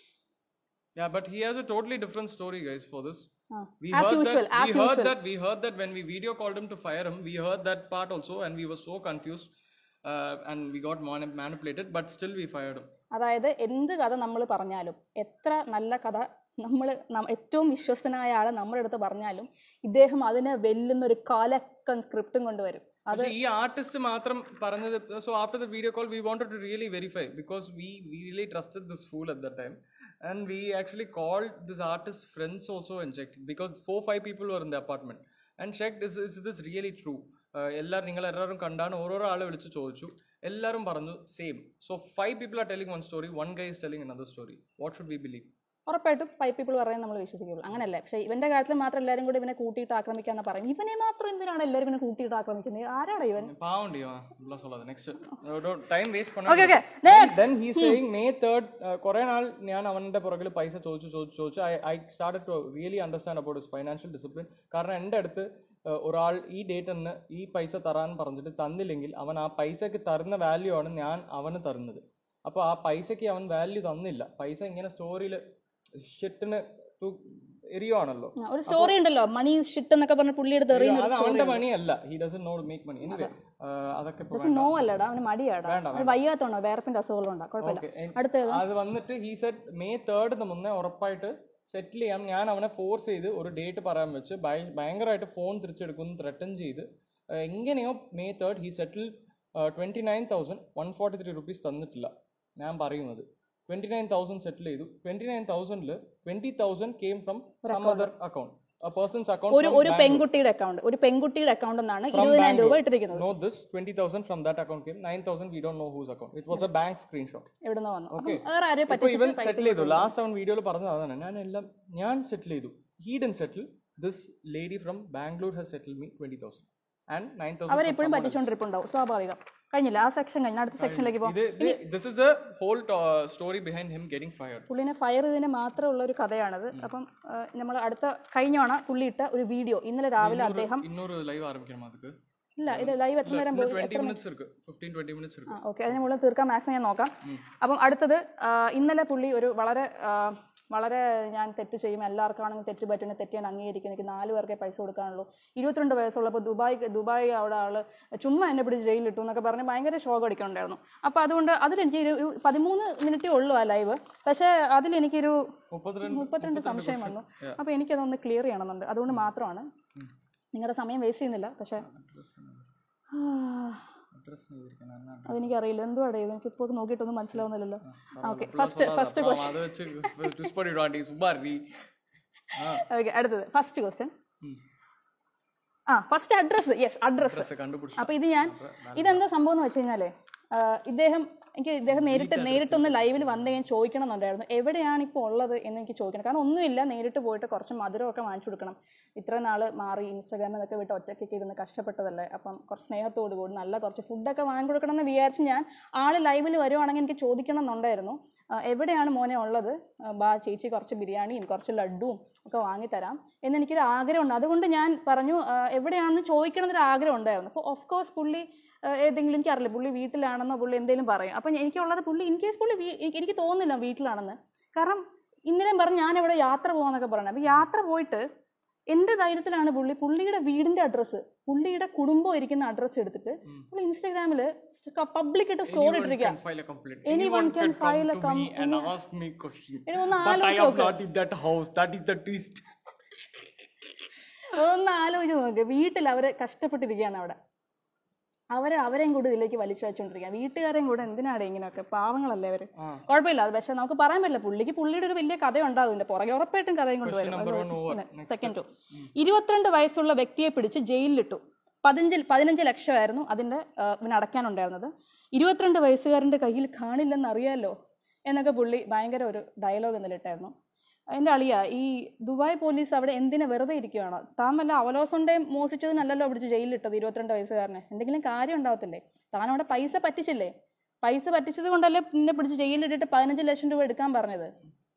Yeah, but he has a totally different story, guys, for this. ആ. We As heard usual, that, as we heard usual. that we heard that when we video called him to fire him, we heard that part also, and we were so confused, uh, and we got mani- manipulated. But still, we fired him. അതായത് എന്ത് കഥ നമ്മൾ പറഞ്ഞാലും എത്ര നല്ല കഥ നമ്മൾ ഏറ്റവും വിശ്വസ്തനായ ആളെ നമ്മുടെ അടുത്ത് പറഞ്ഞാലും ഇദ്ദേഹം അതിനെ വെല്ലുന്ന ഒരു കാലക്കൻ സ്ക്രിപ്റ്റും കൊണ്ടുവരും അത് പക്ഷേ ഈ ആർട്ടിസ്റ്റ് മാത്രം പറഞ്ഞത് so after the video call we wanted to really verify because we we really trusted this fool at the time and we actually called this artist friends also and check because four five people were in the apartment and check is is this really true എല്ലാവരും നിങ്ങൾ എല്ലാവരും കണ്ടാണ് ഓരോരോ ആളെ വിളിച്ച് ചോദിച്ചു എല്ലാവരും പറഞ്ഞു same so five people are telling one story one guy is telling another story what should we believe ഉറപ്പായിട്ടും ഫൈവ് പീപ്പിൾ പറയാൻ നമ്മൾ വിശ്വസിക്കുള്ളൂ അങ്ങനെയല്ല പക്ഷേ ഇവന്റെ കാര്യത്തിൽ മാത്രം എല്ലാവരും കൂടി ഇവനെ കൂട്ടിയിട്ട് ആക്രമിക്കാന്ന് പറയും ഇവനെ മാത്രം എന്തിനാണ് എല്ലാവരും ഇവനെ കൂട്ടിയിട്ട് ആക്രമിക്കുന്നത് ആരാടാ ഇവൻ പാവം ഉള്ള சொல்லாத നെക്സ്റ്റ് ടൈം വേസ്റ്റ് ഓക്കെ பண்ண okay next then he's saying May 3rd കുറെ നാൾ ഞാൻ അവന്റെ പുറകിൽ പൈസ ചോദിച്ചു ചോദിച്ചു ചോദിച്ചു I I started to really understand about his financial discipline കാരണം എൻ്റെ അടുത്ത് uh, ഒരാൾ ഈ ഡേറ്റ് എന്ന് ഈ പൈസ തരാൻ പറഞ്ഞിട്ട് തന്നില്ലെങ്കിൽ അവൻ ആ പൈസക്ക് തരുന്ന വാല്യൂ ആണ് ഞാൻ അവന് തരുന്നത് അപ്പോൾ ആ പൈസക്ക് അവൻ വാല്യൂ തന്നില്ല പൈസ ഇങ്ങനെ സ്റ്റോറിയിൽ ഷിറ്റിന് എരിയുവാണല്ലോ ഒരു സ്റ്റോറി ഉണ്ടല്ലോ മണി ഷിറ്റ് എന്നൊക്കെ പറഞ്ഞ പുള്ളി എടുത്ത് എറിയുന്ന അത് അവന്റെ മണിയല്ല he doesn't not make money anyway അതൊക്കെ ഇപ്പൊ വേണ്ട. നോ അല്ലടാ അവന് മടിയാടാ അവന് വയ്യാത്തോണ്ടോ വേറെപ്പിന്റെ അസുഖങ്ങളുണ്ടോ കുഴപ്പമില്ല Okay, അടുത്തത് അത് വന്നിട്ട് ഹീ സെറ്റ് മെയ് തേർഡിന് മുന്നേ ഉറപ്പായിട്ട് സെറ്റിൽ ചെയ്യാം ഞാൻ അവനെ ഫോഴ്സ് ചെയ്ത് ഒരു ഡേറ്റ് പറയാൻ വെച്ച് ഭയ- ഭയങ്കരമായിട്ട് ഫോൺ തിരിച്ചെടുക്കുന്നു ത്രട്ടൻ ചെയ്ത് ആ, എങ്ങനെയോ May third he settle twenty nine thousand one forty three rupees തന്നിട്ടില്ല ഞാൻ പറയുന്നത് ട്വന്റി നയൻ തൗസൻഡ് സെറ്റിൽ ചെയ്തു ട്വന്റി നയൻ തൗസൻഡിൽ twenty thousand came from some other account persons ഒരു അക്കൗണ്ട് ഒരു പെൺകുട്ടിയുടെ അക്കൗണ്ട് ഒരു പെൺകുട്ടിയുടെ അക്കൗണ്ട് എന്നാണ് ഇരുപതിനായിരം രൂപ ഇട്ടിരിക്കുന്നത് know this 20000 from that account came 9000 we don't know whose account it was a bank screenshot എവിടുന്ന് വന്നു അപ്പം Okay. വേറെ ആരെയും ഇപ്പൊ ഇവൻ പറ്റിച്ചിട്ട് പൈസ സെറ്റിൽ ചെയ്തു ലാസ്റ്റ് അവൻ വീഡിയോയിൽ പറഞ്ഞത് അതാണ് ഞാൻ എല്ലാം ഞാൻ സെറ്റിൽ ചെയ്തു he done settle this lady from Bangalore has settle me twenty thousand and nine അവരെപ്പോഴും തൗസൻഡ് പറ്റിച്ചോണ്ടിരിപ്പുണ്ടാവും സ്വാഭാവികം കഴിഞ്ഞില്ല ആ സെക്ഷൻ കഴിഞ്ഞ അടുത്ത സെക്ഷനിലേക്ക് പോകും ഇത് this is the whole story behind him getting fired പുള്ളിനെ ഫയർ ചെയ്തതിന് മാത്രമുള്ള ഒരു കഥയാണത് അപ്പം നമ്മൾ അടുത്ത കഴിഞ്ഞോണ പുള്ളി ഇട്ട ഒരു വീഡിയോ ഇന്നലെ രാവിലെ അദ്ദേഹം இன்னொரு லைவ் ஆரம்பிக்கணுமா அதுக்கு ഇല്ല ഇത് ലൈവ് എത്ര നേരം പോയി டுவெண்ட்டி மினிட்ஸ் இருக்கு ஃபிஃப்டீன் டுவெண்ட்டி மினிட்ஸ் இருக்கு ഓക്കെ അതിന് മുകളിൽ തീർക്കാൻ മാക്സിമം ഞാൻ നോക്കാം അപ്പം അടുത്തത് ആ, ഇന്നലെ പുള്ളി ഒരു വളരെ ആ, വളരെ ഞാൻ തെറ്റ് ചെയ്യും എല്ലാവർക്കും ആണെങ്കിൽ തെറ്റ് പറ്റുന്ന തെറ്റ് ഞാൻ അംഗീകരിക്കും എനിക്ക് നാല് പേർക്കേ പൈസ കൊടുക്കാനുള്ളൂ ഇരുപത്തിരണ്ട് വയസ്സുള്ളപ്പോൾ ദുബായ് ദുബായ് അവിടെ ആള് ചുമ്മാ എന്നെ പിടിച്ച് ജയിലിൽ ഇട്ടു എന്നൊക്കെ പറഞ്ഞ് ഭയങ്കര ഷോക്ക് അടിക്കുന്നുണ്ടായിരുന്നു അപ്പോൾ അതുകൊണ്ട് അതിലെനിക്ക് ഒരു ഒരു പതിമൂന്ന് മിനിറ്റേ ഉള്ളൂ ആ ലൈവ് പക്ഷേ അതിലെനിക്കൊരു முப்பத்தி മുപ്പത്തിരണ്ട് സംശയം വന്നു അപ്പോൾ എനിക്കതൊന്ന് ക്ലിയർ ചെയ്യണമെന്നുണ്ട് അതുകൊണ്ട് മാത്രമാണ് നിങ്ങളുടെ സമയം വേസ്റ്റ് ചെയ്യുന്നില്ല പക്ഷേ அட்ரஸ் இருக்கேன் நான் അതെനിക്കറിയില്ല എന്തുവാടേ ഇത് എനിക്ക് ഇപ്പോൾ നോക്കിയിട്ടൊന്നും മനസ്സിലാവുന്നില്ലല്ലോ ഓക്കെ ഫസ്റ്റ് ഫസ്റ്റ് ക്വസ്റ്റ്യൻ அதை வச்சு ட்விஸ்ட் பண்ணிடுவாண்டி சுப்பாரி ഓക്കെ അടുത്തത് ഫസ്റ്റ് ക്വസ്റ്റ്യൻ ആ ഫസ്റ്റ് അഡ്രസ്സ് യെസ് അഡ്രസ്സ് ட்ரெஸ்ஸை கண்டுபிடிச்சி അപ്പോൾ ഇത് ഞാൻ ഇതെന്താ സംഭവം എന്ന് വെച്ച് കഴിഞ്ഞാൽ ഇദ്ദേഹം എനിക്ക് ഇദ്ദേഹം നേരിട്ട് നേരിട്ടൊന്ന് ലൈവിൽ വന്ന് ഞാൻ ചോദിക്കണം എന്നുണ്ടായിരുന്നു എവിടെയാണ് ഇപ്പോൾ ഉള്ളത് എന്ന് എനിക്ക് ചോദിക്കണം കാരണം ഒന്നുമില്ല നേരിട്ട് പോയിട്ട് കുറച്ച് മധുരമൊക്കെ വാങ്ങിച്ചു കൊടുക്കണം ഇത്ര നാൾ മാറി ഇൻസ്റ്റാഗ്രാമിൽ നിന്നൊക്കെ വിട്ട് ഒറ്റയ്ക്കൊക്കെ ഇരുന്ന് കഷ്ടപ്പെട്ടതല്ലേ അപ്പം കുറച്ച് സ്നേഹത്തോട് കൂടി നല്ല കുറച്ച് ഫുഡൊക്കെ വാങ്ങി കൊടുക്കണം എന്ന് വിചാരിച്ച് ഞാൻ ആൾ ലൈവിൽ വരുവാണെങ്കിൽ എനിക്ക് ചോദിക്കണം എന്നുണ്ടായിരുന്നു ആ, എവിടെയാണ് മോനെ ഉള്ളത് ആ, ബാ ചേച്ചി കുറച്ച് ബിരിയാണിയും കുറച്ച് ലഡ്ഡുവും ഒക്കെ വാങ്ങിത്തരാം എന്ന് എനിക്കൊരു ആഗ്രഹമുണ്ട് അതുകൊണ്ട് ഞാൻ പറഞ്ഞു ആ, എവിടെയാണെന്ന് ചോദിക്കണം എന്നൊരു ആഗ്രഹം ഉണ്ടായിരുന്നു അപ്പോൾ ഓഫ് കോഴ്സ് പുള്ളി ആ, ഏതെങ്കിലും എനിക്കറിയില്ല പുള്ളി വീട്ടിലാണെന്നോ പുള്ളി എന്തെങ്കിലും പറയും അപ്പം എനിക്കുള്ളത് പുള്ളി ഇൻ കേസ് പുള്ളി വീ- എനിക്ക് എനിക്ക് തോന്നുന്നില്ല വീട്ടിലാണെന്ന് കാരണം ഇന്നലെയും പറഞ്ഞു ഞാൻ ഇവിടെ യാത്ര പോകാന്നൊക്കെ പറഞ്ഞു അപ്പം യാത്ര പോയിട്ട് എന്ത് ധൈര്യത്തിലാണ് പുള്ളി പുള്ളിയുടെ വീടിന്റെ അഡ്രസ്സ് പുള്ളിയുടെ കുടുംബം ഇരിക്കുന്ന അഡ്രസ്സ് എടുത്തിട്ട് പുള്ളി ഇൻസ്റ്റാഗ്രാമിൽ പബ്ലിക് ആയിട്ട് സ്റ്റോറി ഇട്ടിരിക്കുക can file a complaint. Anyone can file a come to me com- and ask me question. ഇനി ഒന്ന് But I ആലോചിച്ച് am നോക്ക്. not in that house. That is the twist. ഒന്ന് ആലോചിച്ച് നോക്ക് വീട്ടിൽ അവര് കഷ്ടപ്പെട്ടിരിക്കുകയാണ് അവിടെ അവരെ അവരെയും കൂടി ഇതിലേക്ക് വലിച്ചയച്ചുകൊണ്ടിരിക്കുക വീട്ടുകാരെയും കൂടെ എന്തിനാണ് ഇങ്ങനെയൊക്കെ പാവങ്ങളല്ലേ അവര് കുഴപ്പമില്ല അത് പക്ഷെ നമുക്ക് പറയാൻ പറ്റില്ല പുള്ളിക്ക് പുള്ളിയുടെ ഒരു വലിയ കഥയുണ്ടാകും ഇതിന്റെ പുറകെ ഉറപ്പായിട്ടും കഥയും കൊണ്ടുവരും സെക്കൻഡ് ടു ഇരുപത്തിരണ്ട് വയസ്സുള്ള വ്യക്തിയെ പിടിച്ച് ജയിലിലിട്ടു പതിനഞ്ച് പതിനഞ്ച് ലക്ഷമായിരുന്നു അതിന്റെ ആ, ഇവന് അടയ്ക്കാനുണ്ടായിരുന്നത് ഇരുപത്തിരണ്ട് വയസ്സുകാരന്റെ കയ്യിൽ കാണില്ലെന്ന് അറിയാലോ എന്നൊക്കെ പുള്ളി ഭയങ്കര ഒരു ഡയലോഗ് എന്നിലിട്ടായിരുന്നു എൻ്റെ അളിയ ഈ ദുബായ് പോലീസ് അവിടെ എന്തിനാ വെറുതെ ഇരിക്കുകയാണോ താൻ വല്ല അവലോസുണ്ടേയും മോഷിച്ചതിനല്ലല്ലോ പിടിച്ച് ജയിലിലിട്ടത് ഇരുപത്തിരണ്ട് വയസ്സുകാരനെ എന്തെങ്കിലും കാര്യം ഉണ്ടാവത്തില്ലേ താൻ അവിടെ പൈസ പറ്റിച്ചില്ലേ പൈസ പറ്റിച്ചത് കൊണ്ടല്ലേ നിന്നെ പിടിച്ച് ജയിലിലിട്ടിട്ട് പതിനഞ്ച് ലക്ഷം രൂപ എടുക്കാൻ പറഞ്ഞത്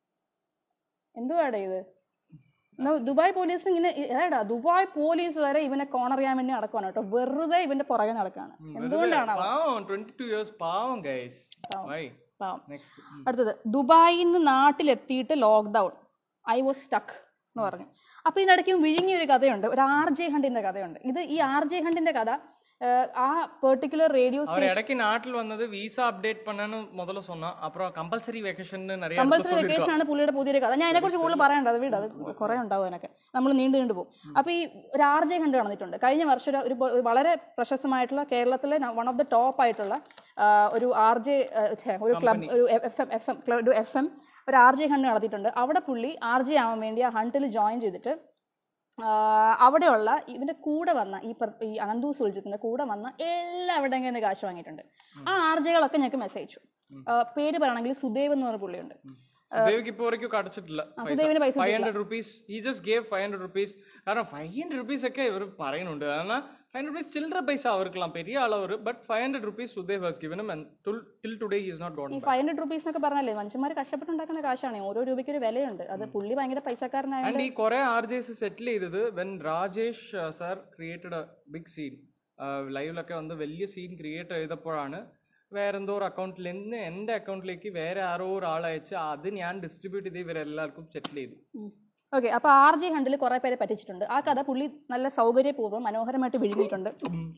എന്തുവാടേ ഇത് എന്നാ ദുബായ് പോലീസ് ഇങ്ങനെ ഏടാ ദുബായ് പോലീസ് വരെ ഇവനെ കോണർ ചെയ്യാൻ വേണ്ടി നടക്കുവാണ് കേട്ടോ വെറുതെ ഇവന്റെ പുറകെ നടക്കാണ് എന്തുകൊണ്ടാണ് അവൻ പാവം 22 years പാവം guys. Why? പാവം Next. ഉം. അടുത്തത് ദുബായിൽ നിന്ന് നാട്ടിലെത്തിയിട്ട് ലോക്ക്ഡൗൺ ഐ വാസ് സ്റ്റക്ക് എന്ന് പറഞ്ഞു അപ്പൊ ഇതിനിടയ്ക്ക് വിഴുങ്ങിയ ഒരു കഥയുണ്ട് ഒരു ആർ ജെ ഹണ്ടിന്റെ കഥയുണ്ട് ഇത് ഈ ആർ ജെ ഹണ്ടിന്റെ കഥ ഏഹ്, ആ പെർട്ടിക്കുലർ റേഡിയോ அவர் இடைக்கு நாட்டில் வந்தது விசா அப்டேட் பண்ணனு முதல்ல சொன்னா அப்புறம் கம்பல்சரி வெக்கேஷன் நிறைய இடத்துல കമ്പൽസറി சொல்லிருக்கா. വെക്കേഷൻ ആണ് പുള്ളിയുടെ പുതിയൊരു കഥ ഞാൻ അതിനെക്കുറിച്ച് കൂടുതൽ പറയണ്ട അത് വീട് അത് കുറെ ഉണ്ടാവും അതിനൊക്കെ നമ്മൾ നീണ്ടു നീണ്ടു പോകും അപ്പൊ ഈ ഒരു ആർ ജെ കണ്ടു നടന്നിട്ടുണ്ട് കഴിഞ്ഞ വർഷം ഒരു- ഒരു ബ- ഒരു വളരെ പ്രശസ്തമായിട്ടുള്ള കേരളത്തിലെ വൺ ഓഫ് ദ ടോപ്പ് ആയിട്ടുള്ള ആ, ഒരു ആർ ജെ ഒരു ക്ലബ് ഒരു എഫ് എം എഫ് എം ഒരു എഫ് എം ഒരു ആർ ജെ ഹണ്ട് നടത്തിയിട്ടുണ്ട് അവിടെ പുള്ളി ആർ ജെ ആവാൻ വേണ്ടി ആ ഹണ്ടിൽ ജോയിൻ ചെയ്തിട്ട് ആ, അവിടെയുള്ള ഇവന്റെ കൂടെ വന്ന ഈ പർ- ഈ അനന്തു സുൽജിത്തിന്റെ കൂടെ വന്ന എല്ലാവരുടെയും കയ്യിൽ നിന്ന് കാശ് വാങ്ങിയിട്ടുണ്ട് ആ ആർ ജെകളൊക്കെ ഞങ്ങൾക്ക് മെസ്സേജ് അയച്ചു ആ, പേര് പറയുകയാണെങ്കിൽ സുദേവ് എന്ന് പറഞ്ഞ പുള്ളിയുണ്ട് സുദേവിക്ക് ഇപ്പൊ വரைக்கும் കടച്ചിട്ടില്ല സുദേവിന് പൈസ ഫൈവ് ഹൺഡ്രഡ് റുപ്പീസ് ഈ just gave five hundred rupees കാരണം ഫൈവ് ഹൺഡ്രഡ് റുപ്പീസ് ഒക്കെ ഇവർ പറയുന്നുണ്ട് കാരണം ഫൈവ് ഹൺഡ്രഡ് റുപ്പീസ് ചില്ലറ പൈസ അവർക്കെല്ലാം പെരിയ ആളവർ but five hundred rupees Sudev has ഗിവനും till today is not gone ഈ ഫൈവ് ഹൺഡ്രഡ് റുപ്പീസ് എന്നൊക്കെ പറഞ്ഞാലേ മനുഷ്യന്മാർ കഷ്ടപ്പെട്ടുണ്ടാക്കുന്ന കാശാണ് ഓരോ രൂപയ്ക്ക് ഒരു വിലയുണ്ട് അത് പുള്ളി ഭയങ്കര പൈസക്കാരനായ ആൻഡ് ഈ കുറെ ആർ ജെസ് സെറ്റിൽ ചെയ്തത് when Rajesh sir created a big scene ലൈവിലൊക്കെ വന്ന് വലിയ സീൻ ക്രിയേറ്റ് ചെയ്തപ്പോഴാണ് വേറെന്തോ ഒരു അക്കൗണ്ടിൽ നിന്ന് എൻ്റെ അക്കൗണ്ടിലേക്ക് വേറെ ആരോ ഒരാൾ അയച്ച് അത് ഞാൻ ഡിസ്ട്രിബ്യൂട്ട് ചെയ്ത് ഇവരെല്ലാവർക്കും സെറ്റിൽ ചെയ്തു ഓക്കെ അപ്പൊ ആർ ജെ ഹണ്ടിൽ കുറെ പേരെ പറ്റിച്ചിട്ടുണ്ട് ആ കഥ പുള്ളി നല്ല സൗകര്യപൂർവ്വം മനോഹരമായിട്ട് വിഴുങ്ങിയിട്ടുണ്ട്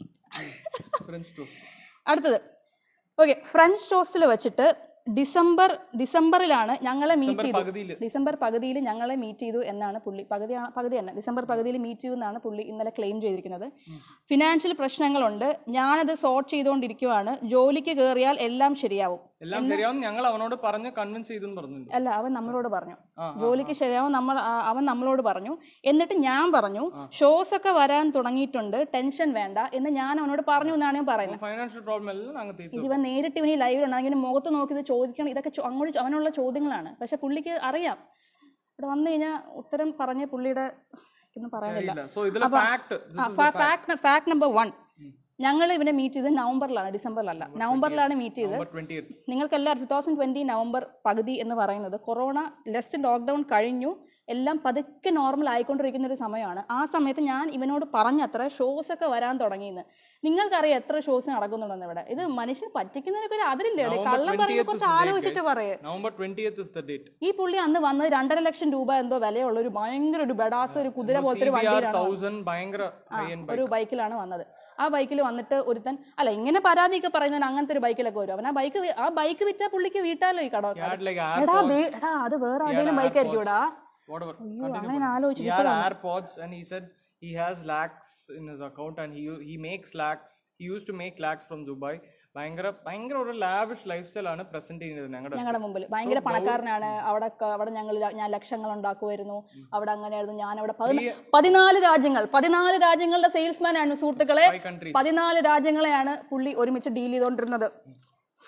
ഫ്രണ്ട്സ് ടോസ്റ്റ് അടുത്തത് ഓക്കെ ഫ്രഞ്ച് ടോസ്റ്റിൽ വെച്ചിട്ട് ഡിസംബർ ഡിസംബറിലാണ് ഞങ്ങളെ മീറ്റ് ചെയ്തു പകുതിയില്. ഡിസംബർ പകുതിയിൽ ഞങ്ങളെ മീറ്റ് ചെയ്തു എന്നാണ് പുള്ളി പകുതി പകുതി തന്നെ ഡിസംബർ പകുതിയിൽ മീറ്റ് ചെയ്തു എന്നാണ് പുള്ളി ഇന്നലെ ക്ലെയിം ചെയ്തിരിക്കുന്നത് ഫിനാൻഷ്യൽ പ്രശ്നങ്ങളുണ്ട് ഞാനത് സോർട്ട് ചെയ്തുകൊണ്ടിരിക്കുവാണ് ജോലിക്ക് കയറിയാൽ എല്ലാം ശരിയാവും എല്ലാം ശരിയാവും ഞങ്ങൾ അവനോട് പറഞ്ഞ് കൺവിൻസ് ചെയ്തു പറഞ്ഞിട്ടുണ്ട് അല്ല അവൻ നമ്മളോട് പറഞ്ഞു ജോലിക്ക് ശരിയാവും നമ്മൾ ആ, അവൻ നമ്മളോട് പറഞ്ഞു എന്നിട്ട് ഞാൻ പറഞ്ഞു ഷോസ് ഒക്കെ വരാൻ തുടങ്ങിയിട്ടുണ്ട് ടെൻഷൻ വേണ്ട എന്ന് ഞാൻ അവനോട് പറഞ്ഞു എന്നാണ് ഞാൻ പറയുന്നത് ഫൈനാൻഷ്യൽ പ്രോബ്ലം എല്ലാം ഞങ്ങൾ തീർത്തു ഇത് ഇവൻ നേരിട്ട് ഇവന് ലൈവ് ഉണ്ടെങ്കിൽ മുഖത്ത് നോക്കി ഇത് ചോദിക്കണം ഇതൊക്കെ ചോ- അങ്ങോട്ട് ചോ- അവനുള്ള ചോദ്യങ്ങളാണ് പക്ഷെ പുള്ളിക്ക് അറിയാം ഇവിടെ വന്നു കഴിഞ്ഞാൽ ഉത്തരം പറഞ്ഞ പുള്ളിയുടെ ഒന്നും പറയാനില്ല സോ ഇതിലെ fact fact fact number one ഞങ്ങൾ ഇവനെ മീറ്റ് ചെയ്തത് നവംബറിലാണ് ഡിസംബറിലല്ല നവംബറിലാണ് മീറ്റ് ചെയ്തത് ട്വന്റി നിങ്ങൾക്കെല്ലാം ടു തൗസൻഡ് ട്വന്റി നവംബർ പകുതി എന്ന് പറയുന്നത് കൊറോണ ലെസ്റ്റ് ലോക്ക്ഡൌൺ കഴിഞ്ഞു എല്ലാം പതുക്കെ നോർമൽ ആയിക്കൊണ്ടിരിക്കുന്ന ഒരു സമയമാണ് ആ സമയത്ത് ഞാൻ ഇവനോട് പറഞ്ഞത്ര ഷോസ് ഒക്കെ വരാൻ തുടങ്ങിയെന്ന് നിങ്ങൾക്കറിയാം എത്ര ഷോസ് നടക്കുന്നുണ്ടെന്ന് ഇവിടെ ഇത് മനുഷ്യൻ പറ്റിക്കുന്നതിനൊക്കെ ഒരു അതിരില്ലേ ഇവിടെ? കള്ളം പറയുമ്പോൾ കുറച്ച് ആലോചിച്ചിട്ട് പറയേ November twenty is the date ഈ പുള്ളി അന്ന് വന്നത് രണ്ടര ലക്ഷം രൂപ എന്തോ വിലയുള്ള ഒരു ഭയങ്കര ഒരു ബഡാസ് ഒരു കുതിര പോലത്തെ ഒരു വണ്ടിയിലാണ് വന്നത്. തൗസൻഡ് ഭയങ്കര ഹൈ എൻഡ് ഒരു ബൈക്കിലാണ് വന്നത് ആ ബൈക്കിൽ വന്നിട്ട് ഒരുത്തൻ അല്ല ഇങ്ങനെ പരാതിയൊക്കെ പറയുന്നതിന് അങ്ങനത്തെ ഒരു ബൈക്കിലൊക്കെ വരും അവൻ ആ ബൈക്ക് ആ ബൈക്ക് വിറ്റാ പുള്ളിക്ക് വീട്ടാലോ ഈ കടമൊക്കെ had like എടാ വേ- എടാ അത് വേറെ ആരുടെയും ബൈക്ക് ആയിരിക്കും ഇവിടെ whatever. അയ്യോ അങ്ങനെ ആലോചിച്ചു He had AirPods and he said he has lakhs in his account and he he makes lakhs. He used to make lakhs from Dubai. ഭയങ്കര ഭയങ്കര ഒരു ലാവിഷ് ലൈഫ് സ്റ്റൈൽ ആണ് പ്രസന്റ് ചെയ്യുന്നത് ഞങ്ങളുടെ ഞങ്ങളുടെ മുമ്പിൽ ഭയങ്കര പണക്കാരനാണ് അവിടെ ക- അവിടെ ഞങ്ങൾ ഞാൻ ലക്ഷങ്ങൾ ഉണ്ടാക്കുമായിരുന്നു അവിടെ അങ്ങനെയായിരുന്നു ഞാൻ അവിടെ പതിന- പതിനാല് രാജ്യങ്ങൾ പതിനാല് രാജ്യങ്ങളുടെ സെയിൽസ്മാൻ ആണ് സുഹൃത്തുക്കളെ ഫൈവ് കൺട്രീസ് പതിനാല് രാജ്യങ്ങളെയാണ് പുള്ളി ഒരുമിച്ച് ഡീൽ ചെയ്തുകൊണ്ടിരുന്നത്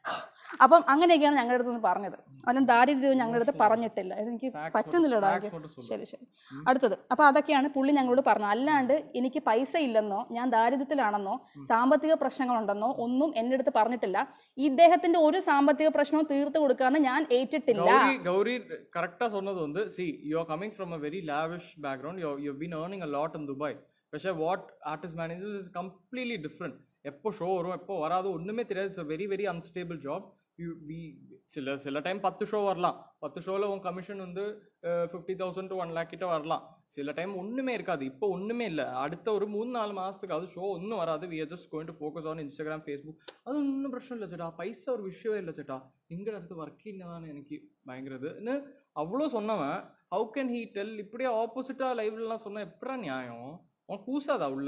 അപ്പം അങ്ങനെയൊക്കെയാണ് ഞങ്ങളുടെ അടുത്ത് നിന്ന് പറഞ്ഞത് അവനും ദാരിദ്ര്യവും ഞങ്ങളുടെ അടുത്ത് പറഞ്ഞിട്ടില്ല എനിക്ക് പറ്റുന്നില്ലടാ facts എനിക്ക്. மட்டும் சொல்லு. ശരി ശരി അടുത്തത് അപ്പൊ അതൊക്കെയാണ് പുള്ളി ഞങ്ങളോട് പറഞ്ഞത് അല്ലാണ്ട് എനിക്ക് പൈസ ഇല്ലെന്നോ ഞാൻ ദാരിദ്ര്യത്തിലാണെന്നോ സാമ്പത്തിക പ്രശ്നങ്ങളുണ്ടെന്നോ ഒന്നും എൻ്റെ അടുത്ത് പറഞ്ഞിട്ടില്ല ഇദ്ദേഹത്തിന്റെ ഒരു സാമ്പത്തിക പ്രശ്നവും തീർത്തു കൊടുക്കാന്ന് ഞാൻ ഏറ്റിട്ടില്ല கௌரி கௌரி கரெக்டா சொன்னது வந்து see you are coming from a very lavish background you you been earning a lot in Dubai പക്ഷേ what artist manager is completely different எப்போ ஷோ வரும் எப்போ வராது ஒன்றுமே தெரியாது it's very very unstable job you we சில சில டைம் பத்து ஷோ வரலாம் பத்து ஷோவில் உன் கமிஷன் வந்து fifty thousand to one lakh கிட்ட வரலாம் சில டைம் ஒன்றுமே இருக்காது இப்போ ஒன்றுமே இல்லை அடுத்த ஒரு மூணு நாலு மாதத்துக்கு அது ஷோ ஒன்றும் வராது we are just going to focus on Instagram Facebook அது ஒன்றும் பிரச்சனை இல்லை ചേട്ടാ പൈസ ഒരു വിഷയമേ ഇല്ല ചേട്ടാ നിങ്ങളുടെ അടുത്ത് വർക്ക് ചെയ്യുന്നതാണ് എനിക്ക് ഭയങ്കര ഇത് എന്ന് அவ்வளோ சொன்னவன் ஹவு கேன் ஹீ டெல் இப்படியே ஆப்போசிட்டாக லைவ்லலாம் சொன்னால் எப்படா நியாயம் அவன் கூசாதா உள்ள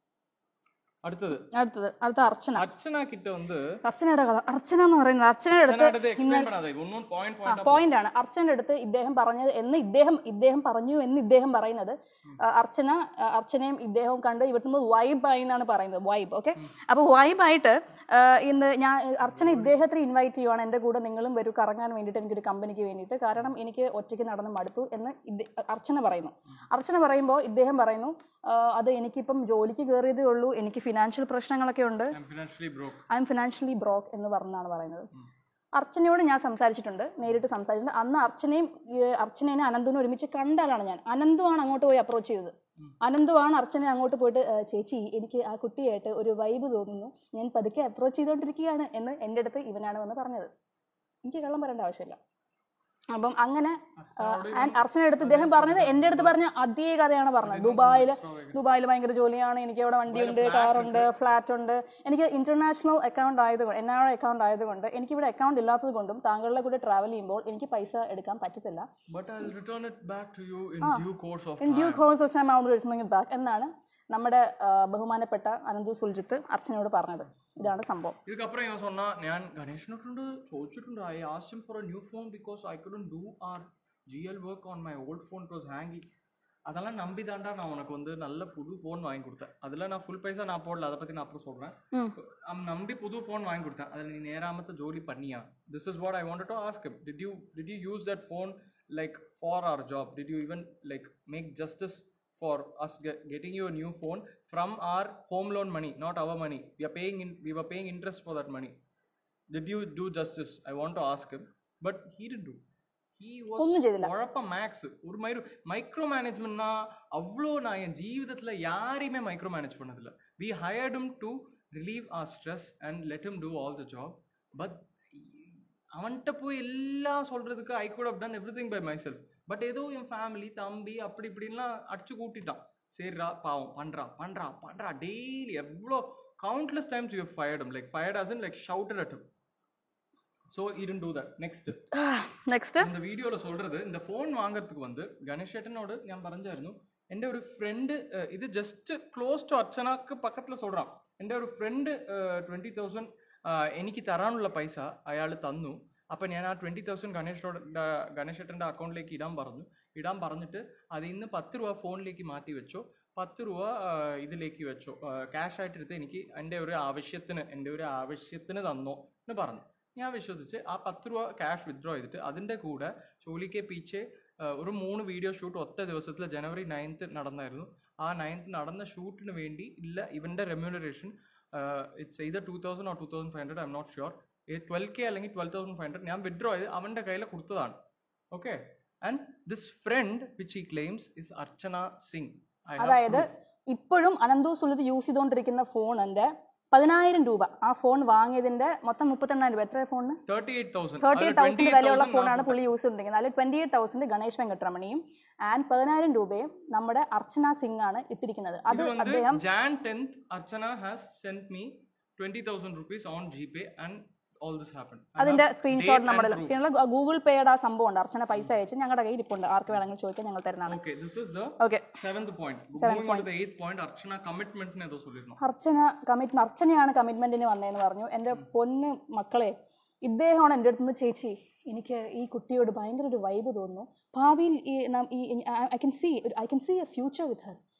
അടുത്തത് അടുത്തത് അടുത്ത അർച്ചന അർച്ചന കിட்ட வந்து അർച്ചനയുടെ കഥ അർച്ചന എന്ന് പറയുന്നത് അർച്ചനയുടെ അടുത്ത് അടുത്ത് എക്സ്പ്ലെയിൻ பண்ணாதே ഒന്നും പോയിന്റ് പോയിന്റ് പോയിന്റ് ആണ് അർച്ചനയുടെ അടുത്ത് ഇദ്ദേഹം പറഞ്ഞത് എന്ന് ഇദ്ദേഹം ഇദ്ദേഹം പറഞ്ഞു എന്ന് ഇദ്ദേഹം പറയുന്നത് ആ, അർച്ചന ആ, അർച്ചനയും ഇദ്ദേഹവും കണ്ട് ഇവിടുന്ന് വൈബ് ആയി എന്നാണ് പറയുന്നത് വൈബ് ഓക്കെ അപ്പോൾ വൈബായിട്ട് ഇന്ന് ഞാൻ അർച്ചന ഇദ്ദേഹത്തിന് ഇൻവൈറ്റ് ചെയ്യുവാണ് എൻ്റെ കൂടെ നിങ്ങളും വരൂ കറങ്ങാൻ വേണ്ടിയിട്ട് എനിക്കൊരു കമ്പനിക്ക് വേണ്ടിയിട്ട് കാരണം എനിക്ക് ഒറ്റയ്ക്ക് നടന്ന് മടുത്തു എന്ന് ഇദ്ദേ- അർച്ചന പറയുന്നു അർച്ചന പറയുമ്പോൾ ഇദ്ദേഹം പറയുന്നു ആ, അത് എനിക്കിപ്പം ജോലിക്ക് കയറിയതേ ഉള്ളൂ എനിക്ക് ഫിനാൻഷ്യൽ പ്രശ്നങ്ങളൊക്കെ ഉണ്ട് financially broke I'm financially broke എന്ന് പറഞ്ഞാണ് പറയുന്നത് അർച്ചനയോട് ഞാൻ സംസാരിച്ചിട്ടുണ്ട് നേരിട്ട് സംസാരിച്ചിട്ടുണ്ട് അന്ന് അർച്ചനയും ഈ അർച്ചനേനെ അനന്തുവിനെ ഒരുമിച്ച് കണ്ടാലാണ് ഞാൻ അനന്തുവാണ് അങ്ങോട്ട് പോയി അപ്രോച്ച് ചെയ്തത് അനന്തുവാണ് അർച്ചനെ അങ്ങോട്ട് പോയിട്ട് "ഏ, ചേച്ചി എനിക്ക് ആ കുട്ടിയായിട്ട് ഒരു വൈബ് തോന്നുന്നു ഞാൻ പതുക്കെ അപ്രോച്ച് ചെയ്തുകൊണ്ടിരിക്കുകയാണ് എന്ന് എൻ്റെ അടുത്ത് ഇവനാണ് വന്ന് പറഞ്ഞത് എനിക്ക് കള്ളം പറയേണ്ട ആവശ്യമില്ല അപ്പം അങ്ങനെ ആൻഡ് അർച്ചന അടുത്ത് ഇദ്ദേഹം പറഞ്ഞത് എൻ്റെ അടുത്ത് പറഞ്ഞ അതേ കഥയാണ് പറഞ്ഞത് ദുബായിൽ ദുബായിൽ ഭയങ്കര ജോലിയാണ് എനിക്ക് അവിടെ വണ്ടിയുണ്ട് കാറുണ്ട് ഫ്ലാറ്റ് ഉണ്ട് എനിക്ക് ഇന്റർനാഷണൽ അക്കൗണ്ട് ആയതുകൊണ്ട് എൻ ആർ അക്കൗണ്ട് ആയതുകൊണ്ട് എനിക്ക് ഇവിടെ അക്കൗണ്ട് ഇല്ലാത്തത് കൊണ്ടും താങ്കളുടെ കൂടെ ട്രാവൽ ചെയ്യുമ്പോൾ എനിക്ക് പൈസ എടുക്കാൻ പറ്റത്തില്ല but I return it back to you in due course of in due course of time I will return it back എന്നാണ് നമ്മുടെ ആ, ബഹുമാനപ്പെട്ട അനന്തു സുൽജിത്ത് അർച്ചനയോട് പറഞ്ഞത് ഇതാണ് സംഭവം இதுக்கப்புறம் இவன் சொன்னா நான் கணேஷனுட்டு ചോദിച്ചിട്ടുണ്ട് ஐ asked him for a new phone because I couldn't do our GL work on my old phone it was hanging அதெல்லாம் நம்பி தாண்டா நான் உனக்கு வந்து நல்ல புது ஃபோன் வாங்கி கொடுத்தேன் அதில் நான் ஃபுல் பைசா நான் போடல அதை பற்றி நான் அப்புறம் சொல்கிறேன் அவன் நம்பி புது ஃபோன் வாங்கி கொடுத்தேன் அதில் நீ நேராமத்த ஜோலி பண்ணியா this is what I wanted to ask did you did you use that phone like for our job did you even like make justice for us get, getting you a new phone from our home loan money, not our money. We are paying in, we were paying interest for that money. Did you do justice? I want to ask him, but he didn't do. He was ഒന്നും ചെയ്തില്ല. കുഴപ്പം max ഒരു micro micro മാനേജ്മെന്റ്னா அவ்வளோ நான் என் ஜீவிதத்தில் யாரையுமே micromanage பண்ணதில்லை we hired him to relieve our stress and let him do all the job but அவன்கிட்ட போய் எல்லாம் சொல்றதுக்கு I could have done everything by myself but ஏதோ என் ஃபேமிலி தம்பி அப்படி இப்படின்லாம் அடிச்சு கூட்டிட்டான் சரிடா பாவம் பண்றா பண்றா பண்றா டெய்லி எவ்வளோ countless times you fired like fired us in like shouted at so இடன் டூ தட் நெக்ஸ்ட் നെക്സ്റ്റ് இந்த வீடியோவில் சொல்றது இந்த ஃபோன் வாங்குறதுக்கு வந்து ഗണേശേട്ടനോട് ഞാൻ പറഞ്ഞായിരുന്നു എൻ്റെ ഒരു ഫ്രണ്ട് ഇത് ജസ്റ്റ് ക്ലോസ് ടു അർച്ചനക്ക് പക്കത്തിൽ சொல்றான் എൻ്റെ ഒരു ഫ്രണ്ട് ട്വൻറ്റി തൗസൻഡ് എനിക്ക് തരാനുള്ള പൈസ അയാൾ തന്നു അപ്പം ഞാൻ ആ ട്വൻറ്റി തൗസൻഡ് ഗണേഷോട് ഗണേശേട്ടൻ്റെ അക്കൗണ്ടിലേക്ക് ഇടാൻ പറഞ്ഞു ഇടാൻ പറഞ്ഞിട്ട് അതിൽ നിന്ന് പത്ത് രൂപ ഫോണിലേക്ക് മാറ്റി വെച്ചോ പത്ത് രൂപ ആ, ഇതിലേക്ക് വെച്ചോ ക്യാഷ് ആയിട്ട് എടുത്ത് എനിക്ക് എൻ്റെ ഒരു ആവശ്യത്തിന് എൻ്റെ ഒരു ആവശ്യത്തിന് തന്നോ എന്ന് പറഞ്ഞു ഞാൻ വിശ്വസിച്ച് ആ പത്ത് രൂപ ക്യാഷ് വിത്ഡ്രോ ചെയ്തിട്ട് അതിൻ്റെ കൂടെ ചോലിക്കെ പീച്ചെ ആ, ഒരു മൂന്ന് വീഡിയോ ഷൂട്ട് ഒറ്റ ദിവസത്തിൽ ജനുവരി നയൻത്ത് നടന്നായിരുന്നു ആ നയൻത്ത് നടന്ന ഷൂട്ടിന് വേണ്ടി ഇല്ല ഇവൻ്റെ remuneration it's either two thousand or two thousand five hundred I'm not sure twelve K അല്ലെങ്കിൽ ട്വൽവ് തൗസൻഡ് ഫൈവ് ഹൺഡ്രഡ് ഞാൻ വിത്ഡ്രോ ചെയ്ത് അവൻ്റെ കയ്യിൽ കൊടുത്തതാണ് okay and this friend which ഈ ക്ലെയിംസ് ഇസ് അർച്ചന സിംഗ് അതായത് ഇപ്പോഴും അനന്തു സുലിത് യൂസ് ചെയ്തുകൊണ്ടിരിക്കുന്ന ഫോണിന്റെ പതിനായിരം രൂപ ആ ഫോൺ വാങ്ങിയതിന്റെ മൊത്തം മുപ്പത്തെണ്ണായിരം രൂപ എത്ര ഫോണിന് thirty eight thousand thirty eight thousand വിലയുള്ള ഫോണാണ് പുള്ളി യൂസ് ചെയ്തിരിക്കുന്നത് അതിൽ ട്വന്റി എയ്റ്റ് തൗസൻഡ് ഗണേഷ് വെങ്കട്ടരമണിയും ആൻഡ് പതിനായിരം രൂപയും നമ്മുടെ അർച്ചന സിംഗ് ആണ് ഇട്ടിരിക്കുന്നത് അത് இது வந்து അദ്ദേഹം Jan 10th, Archana has sent me 20,000 rupees on GPay and all this happened. I അതിന്റെ have സ്ക്രീൻഷോട്ട് date നമ്മുടെ and proof. ഗൂഗിൾ പേയുടെ ആ സംഭവം ഉണ്ട് അർച്ചന പൈസ അയച്ച് ഞങ്ങളുടെ കയ്യിൽ ഇരിപ്പുണ്ട് ആർക്ക് വേണമെങ്കിലും ചോദിക്കാൻ ഞങ്ങൾ തരുന്നതാണ് Okay, this is the okay seventh point. Moving on to the eighth point, Archana commitment നെ ഏതോ சொல்லிருந்தோம். അർച്ചന കമ്മിറ്റ് അർച്ചനയാണ് കമ്മിറ്റ്മെന്റിന് വന്നതെന്ന് പറഞ്ഞു എൻ്റെ പൊന്ന് മക്കളെ ഇദ്ദേഹമാണ് എൻ്റെ അടുത്ത് നിന്ന് ചേച്ചി എനിക്ക് ഈ കുട്ടിയോട് ഭയങ്കര ഒരു വൈബ് തോന്നുന്നു ഭാവിയിൽ ഈ നം- ഈ I can see I can see a future with her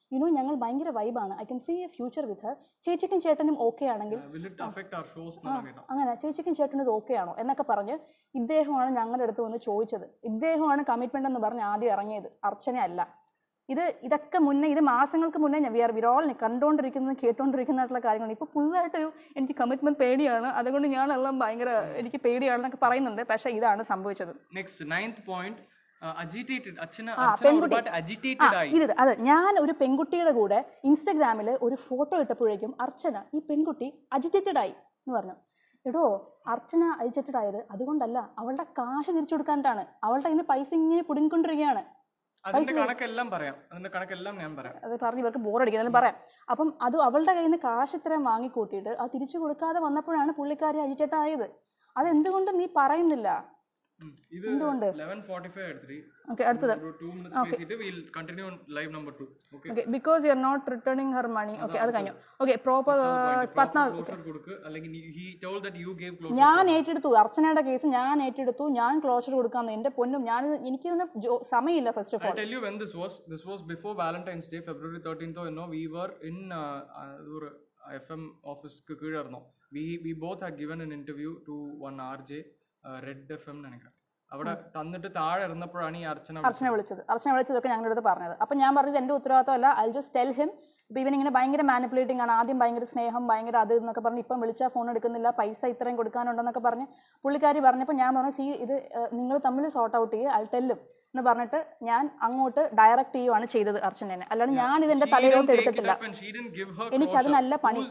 you know ഞങ്ങൾ ഭയങ്കര വൈബാണ് I can see a future with her ചേച്ചിക്കും ചേട്ടനും ഓക്കെ ആണെങ്കിൽ will it affect our shows എന്നാണ് കേട്ടോ അങ്ങനെ ചേച്ചിക്കും ചേട്ടനും ഇത് ഓക്കെ ആണോ എന്നൊക്കെ പറഞ്ഞ് ഇദ്ദേഹമാണ് ഞങ്ങളുടെ അടുത്ത് വന്ന് ചോദിച്ചത് ഇദ്ദേഹമാണ് കമ്മിറ്റ്മെന്റ് എന്ന് പറഞ്ഞ് ആദ്യം ഇറങ്ങിയത് അർച്ചന അല്ല ഇത് ഇതൊക്കെ മുന്നേ ഇത് മാസങ്ങൾക്ക് മുന്നേ ഞാൻ വി ആർ വിരോൾ കണ്ടുകൊണ്ടിരിക്കുന്നതും കേട്ടുകൊണ്ടിരിക്കുന്നതായിട്ടുള്ള കാര്യങ്ങൾ ഇപ്പോൾ പുതുതായിട്ടൊരു എനിക്ക് കമ്മിറ്റ്മെന്റ് പേടിയാണ് അതുകൊണ്ട് ഞാനെല്ലാം ഭയങ്കര എനിക്ക് പേടിയാണെന്നൊക്കെ പറയുന്നുണ്ട് പക്ഷേ ഇതാണ് സംഭവിച്ചത് നെക്സ്റ്റ് നയൻത് പോയിന്റ് അജിറ്റേറ്റഡ് അച്ഛന ആ, അച്ഛന പെൺകുട്ടി. ഒരുപാട് അജിറ്റേറ്റഡ് ആയി ഇത് അതെ ഞാൻ ഒരു പെൺകുട്ടിയുടെ കൂടെ ഇൻസ്റ്റഗ്രാമിൽ ഒരു ഫോട്ടോ ഇട്ടപ്പോഴേക്കും അർച്ചന ഈ പെൺകുട്ടി അജിറ്റേറ്റഡ് ആയി എന്ന് പറഞ്ഞു എടോ അർച്ചന അജിറ്റേറ്റഡ് ആയത് അതുകൊണ്ടല്ല അവളുടെ കാശ് തിരിച്ചു കൊടുക്കാനായിട്ടാണ് അവളുടെ കയ്യിൽ നിന്ന് പൈസ ഇങ്ങനെ പിടുങ്ങിക്കൊണ്ടിരിക്കുകയാണ് അതിന്റെ കണക്കെല്ലാം പറയാം അതിന്റെ കണക്കെല്ലാം ഞാൻ പറയാം അത് പറഞ്ഞ് ഇവർക്ക് ബോറടിക്കുന്നതിലും പറയാം അപ്പം അത് അവളുടെ കയ്യിൽ നിന്ന് കാശ് ഇത്രയും വാങ്ങിക്കൂട്ടിയിട്ട് അത് തിരിച്ചു കൊടുക്കാതെ വന്നപ്പോഴാണ് പുള്ളിക്കാരി അജിറ്റേറ്റ് ആയത് അതെന്തുകൊണ്ട് നീ പറയുന്നില്ല ഉം. ഇത് എന്തുകൊണ്ട്? ലെവൻ ഫോർട്ടി ഫൈവ് എടുത്തിട്ട് ഓക്കെ അടുത്തത് ഒരു ടു മിനിറ്റ്സ് പേസിട്ട് will continue live number two okay okay because you are not returning her money okay അത് കഴിഞ്ഞു ഓക്കെ പ്രോപ്പർ പത്നാ ക്ലോഷർ കൊടുക്ക് അല്ലെങ്കിൽ he told that you gave closure ഞാൻ ഏറ്റെടുത്തു അർച്ചനയുടെ കേസ് ഞാൻ ഏറ്റെടുത്തു ഞാൻ ക്ലോഷർ കൊടുക്കാന്ന് എന്റെ പൊന്നും ഞാൻ എനിക്കൊന്നും ജോ- സമയമില്ല first of I'll all tell you when this was. This was before Valentine's Day, February 13th. You know, we were in uh, uh, ഒരു FM office ക്ക് കീഴായിരുന്നു we we both had given an interview to one R J Red F M നിனைக்கிறேன் അവിടെ തന്നിട്ട് താഴെ ഇരുന്നപ്പോഴാണ് ഈ അർച്ചന അർച്ചന വിളിച്ചത് അർച്ചന വിളിച്ചതൊക്കെ ഞങ്ങളുടെ അടുത്ത് പറഞ്ഞത് അപ്പം ഞാൻ പറഞ്ഞത് എൻ്റെ ഉത്തരവാദിത്തമല്ല ഐ ജസ്റ്റ് ടെൽ ഹിം ഇപ്പം ഇവൻ ഇങ്ങനെ ഭയങ്കര മാനിപ്പുലേറ്റിംഗ് ആണ് ആദ്യം ഭയങ്കര സ്നേഹം ഭയങ്കര അത് എന്നൊക്കെ പറഞ്ഞ് ഇപ്പം വിളിച്ചാൽ ഫോൺ എടുക്കുന്നില്ല പൈസ ഇത്രയും കൊടുക്കാനുണ്ടെന്നൊക്കെ പറഞ്ഞ് പുള്ളിക്കാരി പറഞ്ഞപ്പോൾ ഞാൻ പറഞ്ഞു സീ ഇത് നിങ്ങൾ തമ്മിൽ സോർട്ട് ഔട്ട് ചെയ്യുക ഐ ടെല്ലും എന്ന് പറഞ്ഞിട്ട് ഞാൻ അങ്ങോട്ട് ഡയറക്റ്റ് ചെയ്യുവാണ് ചെയ്തത് അർച്ചനെ അല്ലാണ്ട് ഞാൻ ഇതെന്റെ തലയിലോട്ട് എടുത്തിട്ടില്ല എനിക്ക് അതിനല്ല പണി.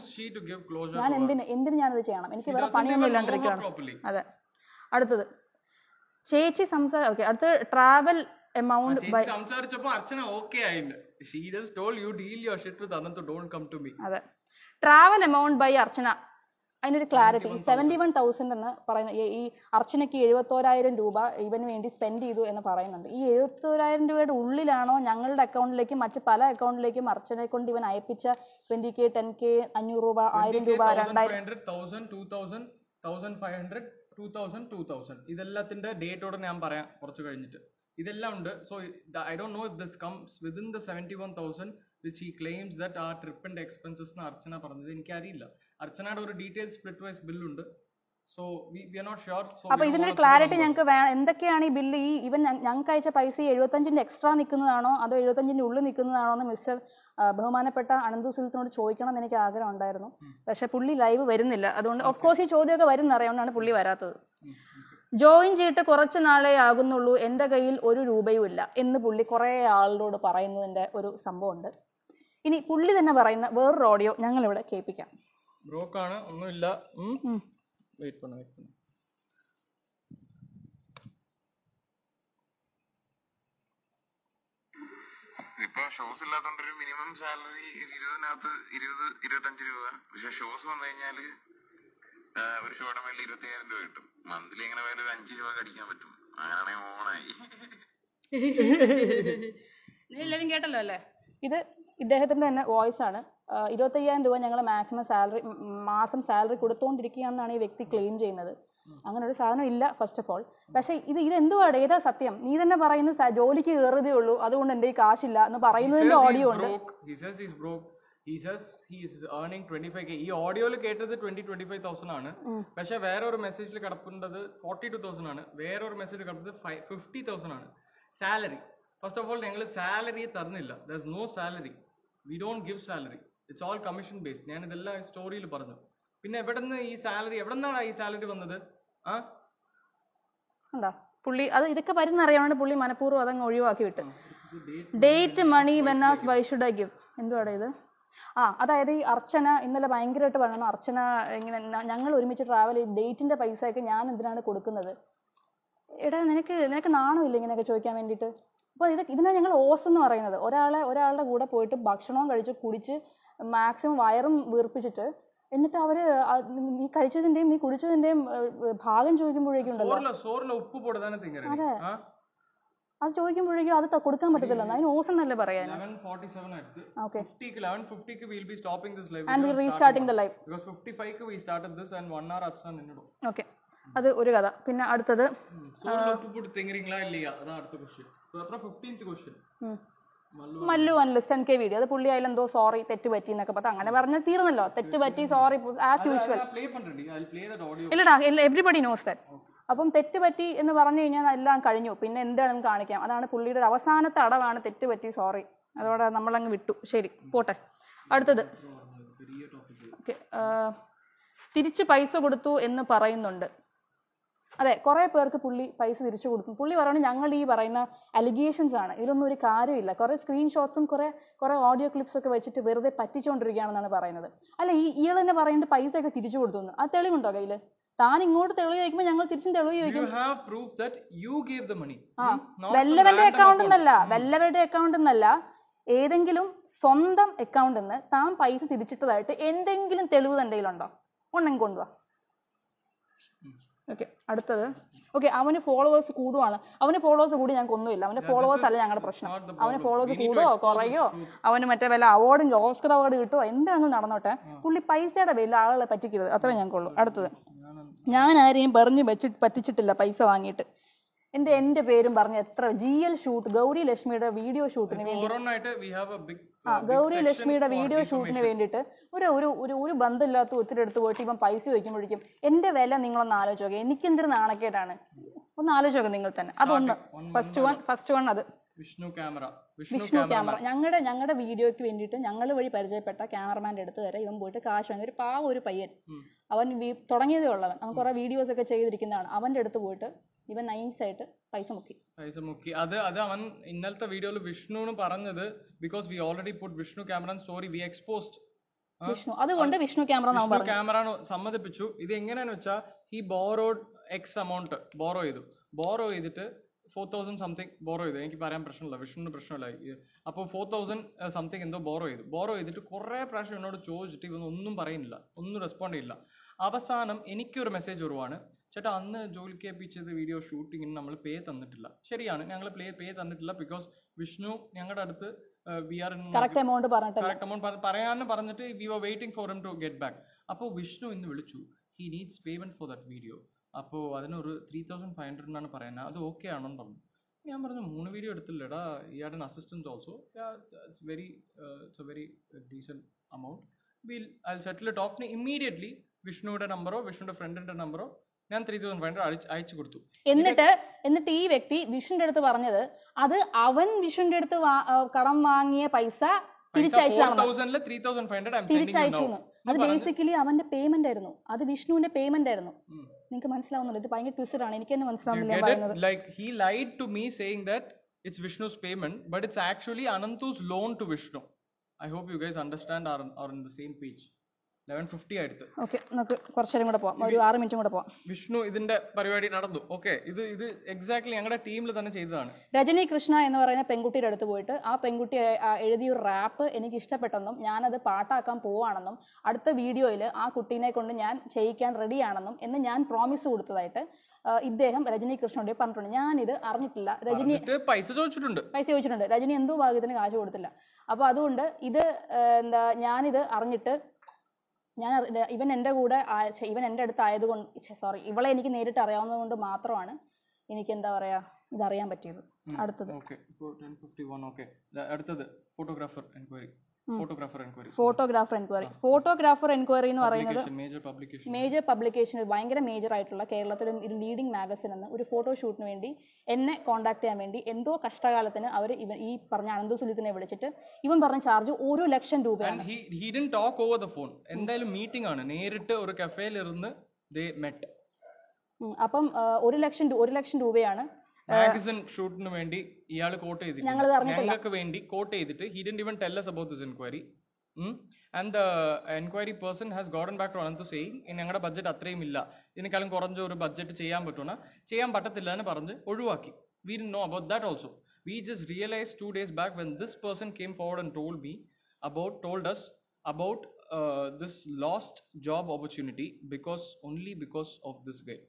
ഞാൻ എന്തിന് എന്തിന് ഞാനത് ചെയ്യണം എനിക്ക് വേറെ പണിയൊന്നും ഇല്ലാണ്ടിരിക്കുകയാണ് പ്രോപ്പർലി അതെ അടുത്തത് ചേച്ചി സംസാര ഓക്കെ അടുത്ത് ട്രാവൽ എമൗണ്ട് ബൈ സംസാരിച്ചപ്പോ അർച്ചന ഓക്കെ ആയിട്ടുണ്ട് she just told you deal your shit with Ananth don't come to me അതെ ട്രാവൽ എമൗണ്ട് ബൈ അർച്ചന അതിനൊരു ക്ലാരിറ്റി സെവൻറ്റി വൺ തൗസൻഡ് എന്ന് പറയുന്ന ഈ- ഈ അർച്ചനയ്ക്ക് എഴുപത്തോരായിരം രൂപ ഇവന് വേണ്ടി സ്പെൻഡ് ചെയ്തു എന്ന് പറയുന്നുണ്ട് ഈ എഴുപത്തോരായിരം രൂപയുടെ ഉള്ളിലാണോ ഞങ്ങളുടെ അക്കൗണ്ടിലേക്കും മറ്റ് പല അക്കൗണ്ടിലേക്കും അർച്ചനെ കൊണ്ട് ഇവൻ അയപ്പിച്ച ട്വന്റി കെ ടെൻ കെ അഞ്ഞൂറ് രൂപ ആയിരം രൂപ രണ്ടായിരം ഇതെല്ലാത്തിന്റെ ഡേറ്റോടെ ഞാൻ പറയാം കുറച്ച് കഴിഞ്ഞിട്ട് ഇതെല്ലാം ഉണ്ട് so I don't know if this comes within the seventy one thousand which ഈ ക്ലെയിംസ് ദറ്റ് ആ ട്രിപ്പിന്റെ എക്സ്പെൻസസ് എന്ന് അർച്ചന പറഞ്ഞത് എനിക്കറിയില്ല അർച്ചനയുടെ ഒരു ഡീറ്റെയിൽ സ്പ്ലിറ്റ് വൈസ് ബില്ലുണ്ട് so we are not sure so അപ്പൊ ഇതിനൊരു ക്ലാരിറ്റി ഞങ്ങൾക്ക് വേണം എന്തൊക്കെയാണ് ഈ ബില്ല് ഈ ഇവൻ ഞ- ഞങ്ങൾക്ക് അയച്ച പൈസ ഈ എഴുപത്തഞ്ചിന്റെ എക്സ്ട്രാ നിൽക്കുന്നതാണോ അതോ എഴുപത്തഞ്ചിന്റെ ഉള്ളിൽ നിൽക്കുന്നതാണോ എന്ന് മിസ്റ്റർ ആ, ബഹുമാനപ്പെട്ട അനന്തു സുൽത്തിനോട് ചോദിക്കണം എന്ന് എനിക്ക് ആഗ്രഹം ഉണ്ടായിരുന്നു പക്ഷെ പുള്ളി ലൈവ് വരുന്നില്ല അതുകൊണ്ട് ഓഫ് കോഴ്സ് ഈ ചോദ്യമൊക്കെ വരുന്ന അറിയാവുന്നതാണ് പുള്ളി വരാത്തത് ജോയിൻ ചെയ്തിട്ട് കുറച്ച് നാളേ ആകുന്നുള്ളൂ എൻ്റെ കയ്യിൽ ഒരു രൂപയും ഇല്ല എന്ന് പുള്ളി കുറേ ആളോട് പറയുന്നതിൻ്റെ ഒരു സംഭവമുണ്ട് ഇനി പുള്ളി തന്നെ പറയുന്ന വേറൊരു ഓഡിയോ ഞങ്ങളിവിടെ കേൾപ്പിക്കാം ബ്രോക്കാണ് ഒന്നുമില്ല വെയിറ്റ് பண்ண വെയിറ്റ് பண்ண ഇപ്പൊ ഷോസ് ഇല്ലാത്തോണ്ട് ഒരു മിനിമം സാലറി ഇരുപതിനകത്ത് ഇരുപത് ഇരുപത്തഞ്ച് രൂപ പക്ഷെ ഷോസ് വന്നു കഴിഞ്ഞാല് ആ, ഒരു ഷോയുടെ മേളിൽ ഇരുപത്തി അയ്യായിരം രൂപ കിട്ടും മന്ത്ലി എങ്ങനെ പോയാലും ഒരു അഞ്ച് രൂപ കടിക്കാൻ പറ്റും അങ്ങനെയാണെങ്കിൽ ഓണായി എല്ലാവരും കേട്ടല്ലോ അല്ലേ ഇത് ഇദ്ദേഹത്തിന്റെ തന്നെ വോയിസ് ആണ് ആഹ് ഇരുപത്തയ്യായിരം രൂപ ഞങ്ങൾ മാക്സിമം സാലറി മാസം സാലറി കൊടുത്തുകൊണ്ടിരിക്കുകയാണെന്നാണ് ഈ വ്യക്തി ക്ലെയിം ചെയ്യുന്നത് അങ്ങനെ ഒരു സാധനം ഇല്ല ഫസ്റ്റ് ഓഫ് ഓൾ പക്ഷേ ഇത് ഇത് എന്തുവാണ് ഏതാ സത്യം നീ തന്നെ പറയുന്നത് സ- ജോലിക്ക് കയറുതേ ഉള്ളൂ അതുകൊണ്ട് എൻ്റെ ഈ കാശില്ല എന്ന് പറയുന്നതിന്റെ ഓഡിയോ ഉണ്ട് broke. He says he's broke. He says he's earning 25k. ഈ ഓഡിയോയിൽ കേട്ടത് ട്വന്റി ട്വന്റി ഫൈവ് തൗസൻഡ് ആണ് പക്ഷെ വേറെ ഒരു മെസ്സേജിൽ കിടപ്പുന്നത് ഫോർട്ടി ടു തൗസൻഡ് ആണ് വേറെ ഒരു മെസ്സേജ് കിടപ്പുന്നത് ഫിഫ്റ്റി തൗസൻഡ് ആണ് സാലറി ഫസ്റ്റ് ഓഫ് ഓൾ ഞങ്ങൾ സാലറി തരുന്നില്ല there no salary we don't give salary it's all commission based ഞാൻ ഇതെല്ലാം സ്റ്റോറിയിൽ പറഞ്ഞു പിന്നെ എവിടെ നിന്ന് ഈ സാലറി എവിടെ നിന്നാണ് ഈ സാലറി വന്നത് ആ ഉണ്ടോ പുള്ളി അത് ഇതൊക്കെ വരുന്ന അറിയാണ്ട് പുള്ളി മനഃപൂർവ്വം അതങ്ങ് ഒഴിവാക്കി വിട്ട് that money when asked why should I give എന്തുവാണ് ഇത് ആ അതായത് ഈ അർച്ചന ഇന്നലെ ഭയങ്കരമായിട്ട് പറയുന്നു അർച്ചന ഇങ്ങനെ ന- ഞങ്ങൾ ഒരുമിച്ച് ട്രാവൽ ചെയ്ത് ഡേറ്റിന്റെ പൈസയൊക്കെ ഞാൻ എന്തിനാണ് കൊടുക്കുന്നത് എടാ നിനക്ക് നിനക്ക് നാണമില്ല ഇങ്ങനെയൊക്കെ ചോദിക്കാൻ വേണ്ടിയിട്ട് അപ്പോൾ ഇത് ഇതിനാണ് ഞങ്ങൾ ഓസ് എന്ന് പറയുന്നത് ഒരാളെ ഒരാളുടെ കൂടെ പോയിട്ട് ഭക്ഷണവും കഴിച്ച് കുടിച്ച് മാക്സിമം വയറും വീർപ്പിച്ചിട്ട് എന്നിട്ട് അവര് ആ നീ കഴിച്ചതിന്റെയും നീ കുടിച്ചതിന്റെയും ഏഹ്, ഭാഗം ചോദിക്കുമ്പോഴേക്കും ഉണ്ടല്ലോ സോറില സോറില ഉപ്പ് പോടുതാനെ തിങ്ങറി ആ അത് ചോദിക്കുമ്പോഴേക്കും അത് ത- കൊടുക്കാൻ പറ്റത്തില്ല അതിന് ഓസ് എന്നല്ലേ പറയാൻ ലെവൻ ഫോർട്ടി സെവൻ ആയിട്ട് ഓക്കെ ഫിഫ്റ്റിക്ക് ലെവൻ ഫിഫ്റ്റിക്ക് will be stopping this live and we restarting the life because fifty five we started this and one hour അച്ഛൻ നിന്നിടും ഓക്കെ അത് ഒരു കഥ പിന്നെ അടുത്തത് സോറിൽ ഉപ്പ് പോട്ട് തിങ്ങறீங்களா இல்லையா அதான் அடுத்த கொஸ்டின் அப்புறம் ஃபிஃப்டீன்த் கொஸ்டின் ഉം. Mallu analyst N K video അത് പുള്ളി അതിലെന്തോ സോറി തെറ്റ് പറ്റി എന്നൊക്കെ പറഞ്ഞു അങ്ങനെ പറഞ്ഞാൽ തീർന്നല്ലോ തെറ്റ് പറ്റി സോറി ആസ് യൂഷ്വൽ പ്ലേ പண்றேன் ஐ ப்ளே தட் ஆடியோ ഇല്ലടാ എവറിബഡി നോസ് ദാറ്റ് അപ്പം തെറ്റ് പറ്റി എന്ന് പറഞ്ഞു കഴിഞ്ഞാൽ എല്ലാം കഴിഞ്ഞു പിന്നെ എന്താണെന്ന് കാണിക്കാം അതാണ് പുള്ളിയുടെ ഒരു അവസാനത്തെ അടവാണ് തെറ്റ് പറ്റി സോറി അതോടെ നമ്മളങ്ങ് വിട്ടു ശരി പോട്ടെ അടുത്തത് ഓക്കെ തിരിച്ച് പൈസ കൊടുത്തു എന്ന് പറയുന്നുണ്ട് അതെ കുറെ പേർക്ക് പുള്ളി പൈസ തിരിച്ചു കൊടുത്തു പുള്ളി പറയുന്നത് ഞങ്ങൾ ഈ പറയുന്ന അലിഗേഷൻസ് ആണ് ഇതിലൊന്നും ഒരു കാര്യമില്ല കുറെ സ്ക്രീൻഷോട്ട്സും കുറെ കുറെ ഓഡിയോ ക്ലിപ്സ് ഒക്കെ വെച്ചിട്ട് വെറുതെ പറ്റിച്ചുകൊണ്ടിരിക്കുകയാണെന്നാണ് പറയുന്നത് അല്ല ഈ ഇയാൾ തന്നെ പറയുന്നത് പൈസ ഒക്കെ തിരിച്ചു കൊടുത്തു എന്ന്. ആ തെളിവുണ്ടോ കയ്യിൽ താൻ ഇങ്ങോട്ട് തെളിവ് ചോദിക്കുമ്പോൾ ഞങ്ങൾ തിരിച്ചും തെളിവ് ചോദിക്കും you have proof that you gave the money ആ Hmm? Not some വല്ലവരുടെ random അക്കൗണ്ട് account. എന്നല്ല വല്ലവരുടെ അക്കൗണ്ട് എന്നല്ല ഏതെങ്കിലും സ്വന്തം അക്കൗണ്ടിൽ നിന്ന് താൻ പൈസ തിരിച്ചിട്ടതായിട്ട് എന്തെങ്കിലും തെളിവ് തന്റെ കയ്യിലുണ്ടോ ഉണ്ടെങ്കിൽ കൊണ്ടുവാ ഓക്കെ അടുത്തത് ഓക്കെ അവന് ഫോളോവേഴ്സ് കൂടുവാണ് അവന് ഫോളോവേഴ്സ് കൂടി ഞങ്ങൾക്ക് ഒന്നുമില്ല അവന്റെ ഫോളോവേഴ്സ് അല്ല ഞങ്ങളുടെ പ്രശ്നം not the അവന് problem. Followers We need to കൂടുവോ expose കുറയോ his truth. അവന് മറ്റേ വല്ല അവാർഡും ഓസ്കർ അവാർഡ് കിട്ടുമോ എന്താണെങ്കിലും നടന്നോട്ടെ പുള്ളി പൈസയുടെ പേരിൽ ആളുകളെ പറ്റിക്കരുത് അത്രേ ഞങ്ങൾക്കുള്ളൂ അടുത്തത് ഞാൻ ആരെയും പറഞ്ഞ് വെച്ച് പറ്റിച്ചിട്ടില്ല പൈസ വാങ്ങിയിട്ട് എന്റെ എന്റെ പേരും പറഞ്ഞ് എത്ര ജി എൽ ഷൂട്ട് ഗൗരി ലക്ഷ്മിയുടെ വീഡിയോ ഷൂട്ടിന് വേണ്ടി ഓരോന്നായിട്ട് we have a big ആ uh, big ഗൗരി section ലക്ഷ്മിയുടെ for വീഡിയോ ഷൂട്ടിന് വേണ്ടിയിട്ട് ഒരു ഒരു ഒരു ഒരു ബന്ധമില്ലാത്ത ഒത്തിരി അടുത്ത് പോയിട്ട് ഇവൻ പൈസ ചോദിക്കുമ്പോഴേക്കും എന്റെ വില നിങ്ങളൊന്ന് ആലോചിച്ച് നോക്കുക എനിക്ക് എന്തൊരു നാണക്കേടാണ് ഒന്ന് ആലോചിച്ച് നോക്കുക നിങ്ങൾ തന്നെ അതൊന്ന് ഫസ്റ്റ് വൺ ഫസ്റ്റ് വൺ അത് വിഷ്ണു ക്യാമറ വിഷ്ണു വിഷ്ണു ക്യാമറ ഞങ്ങളുടെ ഞങ്ങളുടെ വീഡിയോയ്ക്ക് വേണ്ടിയിട്ട് ഞങ്ങൾ വഴി പരിചയപ്പെട്ട ക്യാമറമാൻ്റെ അടുത്ത് വരെ ഇവൻ പോയിട്ട് കാശ് വാങ്ങി ഒരു പാവ ഒരു പയ്യൻ അവൻ വീ- തുടങ്ങിയതേ ഉള്ളവൻ അവൻ കുറെ വീഡിയോസ് ഒക്കെ ചെയ്തിരിക്കുന്നതാണ് അവന്റെ അടുത്ത് പോയിട്ട് ഇവൻ നൈസായിട്ട് പൈസ മുക്കി പൈസ മുക്കി അത് അത് അവൻ ഇന്നലത്തെ വീഡിയോയിൽ വിഷ്ണുവിന് പറഞ്ഞത് because we already put Vishnu camera story we exposed Vishnu അതുകൊണ്ട് വിഷ്ണു ക്യാമറ എന്നാവും വിഷ്ണു ക്യാമറ സമ്മതിപ്പിച്ചു ഇത് എങ്ങനെയാന്ന് വെച്ചാൽ he borrowed X amount borrow ചെയ്തു ബോറോ ചെയ്തിട്ട് ഫോർ തൗസൻഡ് സംതിങ് ബോറോ ചെയ്തു എനിക്ക് പറയാൻ പ്രശ്നമില്ല വിഷ്ണുവിന് പ്രശ്നമില്ല അപ്പോൾ ഫോർ തൗസൻഡ് സംതിങ് എന്തോ ബോറോ ചെയ്തു ബോറോ ചെയ്തിട്ട് കുറേ പ്രാവശ്യം എന്നോട് ചോദിച്ചിട്ട് ഇവൻ ഒന്നും പറയുന്നില്ല ഒന്നും റെസ്പോണ്ട് ചെയ്യില്ല അവസാനം എനിക്കൊരു മെസ്സേജ് വരുവാണ് ചേട്ടാ അന്ന് ജോലിക്ക് ഏൽപ്പിച്ചത് വീഡിയോ ഷൂട്ടിങ്ങിന് നമ്മൾ പേ തന്നിട്ടില്ല ശരിയാണ് ഞങ്ങൾ പ്ലേ പേ തന്നിട്ടില്ല ബിക്കോസ് വിഷ്ണു ഞങ്ങളുടെ അടുത്ത് we are in correct amount പറഞ്ഞിട്ടില്ല കറക്റ്റ് എമൗണ്ട് പറയാന്ന് പറഞ്ഞിട്ട് we were waiting for him to get back അപ്പോൾ വിഷ്ണു ഇന്ന് വിളിച്ചു he needs payment for that video അപ്പോൾ അതിനൊരു ത്രീ തൗസൻഡ് ഫൈവ് ഹൺഡ്രഡ് എന്നാണ് പറയുന്നത് അത് ഓക്കെ ആണെന്ന് പറഞ്ഞു ഞാൻ പറഞ്ഞു മൂന്ന് വീഡിയോ എടുത്തില്ലടാ ഈ ad assistance also it's very it's a very decent amount we'll I'll settle it off immediately വിഷ്ണുയുടെ നമ്പറോ വിഷ്ണുയുടെ ഫ്രണ്ടിന്റെ നമ്പറോ ഞാൻ ത്രീ തൗസൻഡ് ഫൈവ് ഹൺഡ്രഡ് അയച്ചു കൊടുത്തു എന്നിട്ട് എന്നിട്ട് ഈ വ്യക്തി വിഷ്ണുന്റെ അടുത്ത് പറഞ്ഞത് അത് അവൻ വിഷ്ണുന്റെ അടുത്ത് വാ- ആ, കടം വാങ്ങിയ പൈസ തിരിച്ചയച്ചു ഫോർ തൗസൻഡിൽ ത്രീ തൗസൻഡ് ഫൈവ് ഹൺഡ്രഡ് തിരിച്ചയച്ചു എന്ന് അത് ബേസിക്കലി അവന്റെ പേയ്മെന്റ് ആയിരുന്നു അത് വിഷ്ണുവിന്റെ പേയ്മെന്റ് ആയിരുന്നു നിങ്ങൾക്ക് മനസ്സിലാവുന്നുണ്ട് ഇത് ഭയങ്കര ട്വിസ്റ്റഡ് ആണ് എനിക്ക് തന്നെ മനസ്സിലാവുന്നില്ല ഞാൻ പറയുന്നത് like he lied to me saying that it's Vishnu's payment, but it's actually Anantu's loan to Vishnu. I hope you guys understand or are on the same page. Eleven fifty അടുത്ത് okay നമുക്ക് കുറച്ചേരം കൂടെ പോവാം ഒരു ആറ് മിനിറ്റും കൂടെ പോവാം വിഷ്ണു ഇതിന്റെ പരിപാടി നടന്നു ഓക്കെ ഇത് ഇത് എക്സാക്ട്ലി ഞങ്ങളുടെ ടീമിൽ തന്നെ ചെയ്തതാണ് രജനി കൃഷ്ണ എന്ന് പറയുന്ന പെൺകുട്ടിയുടെ അടുത്ത് പോയിട്ട് ആ പെൺകുട്ടി ആ, എഴുതിയ ഒരു റാപ്പ് എനിക്ക് ഇഷ്ടപ്പെട്ടെന്നും ഞാനത് പാട്ടാക്കാൻ പോവാണെന്നും അടുത്ത വീഡിയോയിൽ ആ കുട്ടീനെ കൊണ്ട് ഞാൻ ചെയ്യിക്കാൻ റെഡിയാണെന്നും എന്ന് ഞാൻ പ്രോമിസ് കൊടുത്തതായിട്ട് ആ, ഇദ്ദേഹം രജനി കൃഷ്ണയോട് പറഞ്ഞിട്ടുണ്ട് ഞാനിത് അറിഞ്ഞിട്ടില്ല രജനി എന്നിട്ട് പൈസ ചോദിച്ചിട്ടുണ്ട് പൈസ ചോദിച്ചിട്ടുണ്ട് രജനി എന്തോ ഭാഗ്യത്തിന് കാശ് കൊടുത്തില്ല അപ്പോൾ അതുകൊണ്ട് ഇത് ആ, എന്താ ഞാനിത് അറിഞ്ഞിട്ട് ഞാൻ അറി- ഇവൻ എൻ്റെ കൂടെ ആ- ഛെ, ഇവൻ എൻ്റെ അടുത്ത് ആയതുകൊണ്ട് സോറി ഇവളെ എനിക്ക് നേരിട്ട് അറിയാവുന്നത് കൊണ്ട് മാത്രമാണ് എനിക്ക് എന്താ പറയാ ഇതറിയാൻ പറ്റിയത് അടുത്തത് ഓക്കെ ഇപ്പോൾ ടെൻ ഫിഫ്റ്റി വൺ ഓക്കെ അടുത്തത് photographer enquiry photographer enquiry photographer enquiry photographer enquiry എന്ന് പറയുന്നത് മേജർ പബ്ലിക്കേഷൻ മേജർ പബ്ലിക്കേഷൻ ഭയങ്കര മേജർ ആയിട്ടുള്ള കേരളത്തിലെ ഒരു ലീഡിംഗ് മാഗസിൻ എന്ന് ഒരു ഫോട്ടോഷൂട്ടിന് വേണ്ടി എന്നെ കോൺടാക്ട് ചെയ്യാൻ വേണ്ടി എന്തോ കഷ്ടകാലത്തിന് അവർ ഇവൻ ഈ പറഞ്ഞ അനന്തു സുലിത്തിനെ വിളിച്ചിട്ട് ഇവൻ പറഞ്ഞ ചാർജ് ഒരു ലക്ഷം രൂപയാണ് he he didn't talk over the phone എന്തായാലും മീറ്റിംഗ് ആണ് നേരിട്ട് ഒരു കഫേയിൽ ഇരുന്ന് ദേ മെറ്റ് ഉം, അപ്പം ആ, ഒരു ലക്ഷം രൂ- ഒരു ലക്ഷം രൂപയാണ് മാഗസിൻ ഷൂട്ടിന് വേണ്ടി ഇയാൾ കോട്ട് ചെയ്തിട്ട് ഞങ്ങളിത് അറിഞ്ഞിട്ടില്ല. ഞങ്ങൾക്ക് വേണ്ടി കോട്ട് ചെയ്തിട്ട് he didn't even tell us about this enquiry and the enquiry person has gotten back to Ananth saying ഞങ്ങളുടെ ബഡ്ജറ്റ് അത്രയും ഇല്ല ഇതിനേക്കാളും കുറഞ്ഞ ഒരു ബഡ്ജറ്റ് ചെയ്യാൻ പറ്റുന്ന ചെയ്യാൻ പറ്റത്തില്ല എന്ന് പറഞ്ഞ് ഒഴിവാക്കി we know about that also we just realise two days back when this person came forward and told me about told us about uh, this lost job opportunity because only because of this guy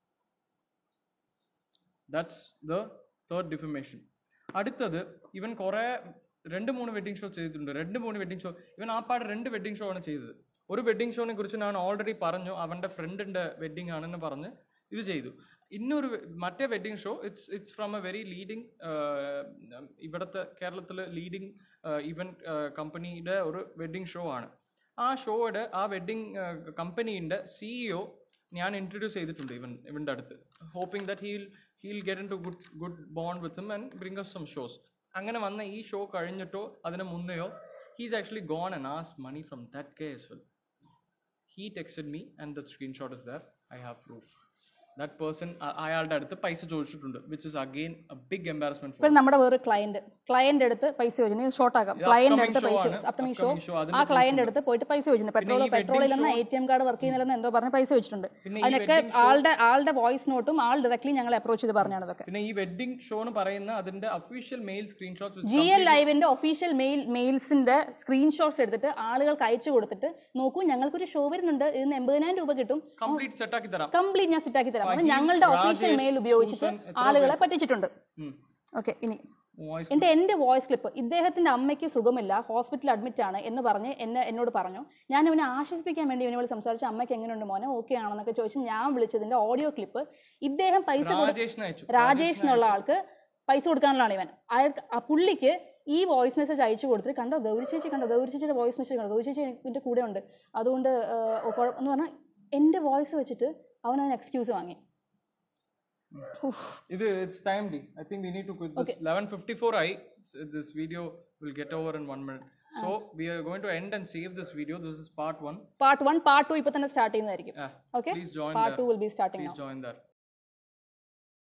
that's the third defamation അടുത്തത് ഇവൻ കുറേ രണ്ട് മൂന്ന് wedding show ചെയ്തിട്ടുണ്ട് രണ്ട് മൂന്ന് wedding show ഇവൻ ആ പാട് രണ്ട് വെഡിങ് ഷോ ആണ് ചെയ്തത് ഒരു വെഡിങ് ഷോനെ കുറിച്ച് ഞാൻ ഓൾറെഡി പറഞ്ഞു അവൻ്റെ ഫ്രണ്ടിൻ്റെ വെഡിങ് ആണെന്ന് പറഞ്ഞ് ഇത് ചെയ്തു ഇന്നൊരു വെ- മറ്റേ wedding show it's it's from a very leading ഇവിടുത്തെ കേരളത്തിലെ ലീഡിങ് ഇവന്റ് കമ്പനിയുടെ ഒരു വെഡിങ് ഷോ ആണ് ആ ഷോയുടെ ആ വെഡിങ് കമ്പനീൻ്റെ സിഇഒ ഞാൻ ഇൻട്രൊഡ്യൂസ് ചെയ്തിട്ടുണ്ട് ഇവൻ ഇവൻ്റെ അടുത്ത് hoping that he'll he'll get in to good good bond with him and bring us some shows അങ്ങനെ വന്ന ഈ ഷോ കഴിഞ്ഞിട്ടോ അതിന് മുന്നെയോ ഹീസ് ആക്ച്വലി ഗോൺ ആൻഡ് ആസ് money from that K S well he texted me and the screenshot is there i have proof that person അ- അയാളുടെ അടുത്ത് പൈസ ചോദിച്ചിട്ടുണ്ട് which is again a big embarrassment ഇപ്പൊ നമ്മുടെ വേറെ ക്ലയന്റ് ക്ലയന്റ് അടുത്ത് പൈസ ചോദിച്ചു ഷോർട്ട് ആക്കാം ക്ലയന്റ് അടുത്ത് show പൈസ ആണ്. Upcoming show Upcoming show. അതിന്റെ ആ ക്ലയന്റ് അടുത്ത് പോയിട്ട് പൈസ ചോദിച്ചിട്ടുണ്ട് പെട്രോൾ ഈ wedding പെട്രോളിലെന്ന് A T M card work ചെയ്യുന്നില്ലെന്ന് എന്തോ പറഞ്ഞ് പൈസ ചോദിച്ചിട്ടുണ്ട് പിന്നെ ഈ അതിനൊക്കെ wedding show- ആളുടെ ആളുടെ വോയിസ് നോട്ടും ആൾ ഡയറക്ട്ലി ഞങ്ങളെ അപ്രോച്ച് ചെയ്ത് പറഞ്ഞാണ് ഇതൊക്കെ പിന്നെ ഈ വെഡിങ് ഷോ എന്ന് പറയുന്ന അതിന്റെ official mail screenshots G L ലൈവിന്റെ ഒഫീഷ്യൽ മെയിൽ മെയിൽസിന്റെ സ്ക്രീൻഷോട്ട്സ് എടുത്തിട്ട് ആളുകൾക്ക് അയച്ചു കൊടുത്തിട്ട് നോക്കൂ ഞങ്ങൾക്കൊരു ഷോ വരുന്നുണ്ട് ഇതിന് എൺപതിനായിരം രൂപ കിട്ടും കംപ്ലീറ്റ് സെറ്റ് ആക്കി തരാം കംപ്ലീറ്റ് ഞാൻ സെറ്റ് ആക്കി തരാം അത് ഫഹീം, ഞങ്ങളുടെ ഒഫീഷ്യൽ രാജേഷ്, മെയിൽ ഉപയോഗിച്ചിട്ട് സൂസൻ, എത്ര ആളുകളെ പറ്റിച്ചിട്ടുണ്ട് ഓക്കെ ഇനി വോയിസ് എന്റെ എന്റെ വോയിസ് ക്ലിപ്പ് ഇദ്ദേഹത്തിന്റെ അമ്മയ്ക്ക് സുഖമില്ല ഹോസ്പിറ്റലിൽ അഡ്മിറ്റ് ആണ് എന്ന് പറഞ്ഞ് എന്നെ എന്നോട് പറഞ്ഞു ഞാൻ ഇവനെ ആശ്വസിപ്പിക്കാൻ വേണ്ടി ഇവനോട് സംസാരിച്ചു അമ്മയ്ക്ക് എങ്ങനെയുണ്ട് മോനെ ഓക്കെ ആണെന്നൊക്കെ ചോദിച്ച് ഞാൻ വിളിച്ചതിന്റെ ഓഡിയോ ക്ലിപ്പ് ഇദ്ദേഹം പൈസ കൊടു- രാജേഷിന് അയച്ചു രാജേഷ് എന്നുള്ള ആൾക്ക് പൈസ കൊടുക്കാനുള്ളതാണ് ഇവൻ അയാൾക്ക് ആ പുള്ളിക്ക് ഈ വോയിസ് മെസ്സേജ് അയച്ചു കൊടുത്തിട്ട് കണ്ടോ ഗൗരി ചേച്ചി കണ്ടോ ഗൗരി ചേച്ചിയുടെ വോയിസ് മെസ്സേജ് കണ്ടോ ഗൗരി ചേച്ചി എൻ്റെ കൂടെ ഉണ്ട് അതുകൊണ്ട് ഏഹ്, കുഴപ്പം എന്ന് പറഞ്ഞാൽ എൻ്റെ വോയിസ് വെച്ചിട്ട് അവൻ അതിന് എക്സ്ക്യൂസ് വാങ്ങി ഇത് ഇറ്റ്സ് ടൈം ഡി I think we need to quit this 11:54 ആയി this video will get over in 1 minute so we are going to end and save this video this is part 1 part one part two ഇപ്പൊ തന്നെ start ചെയ്യുന്നതായിരിക്കും okay please join part the- two will be starting please join that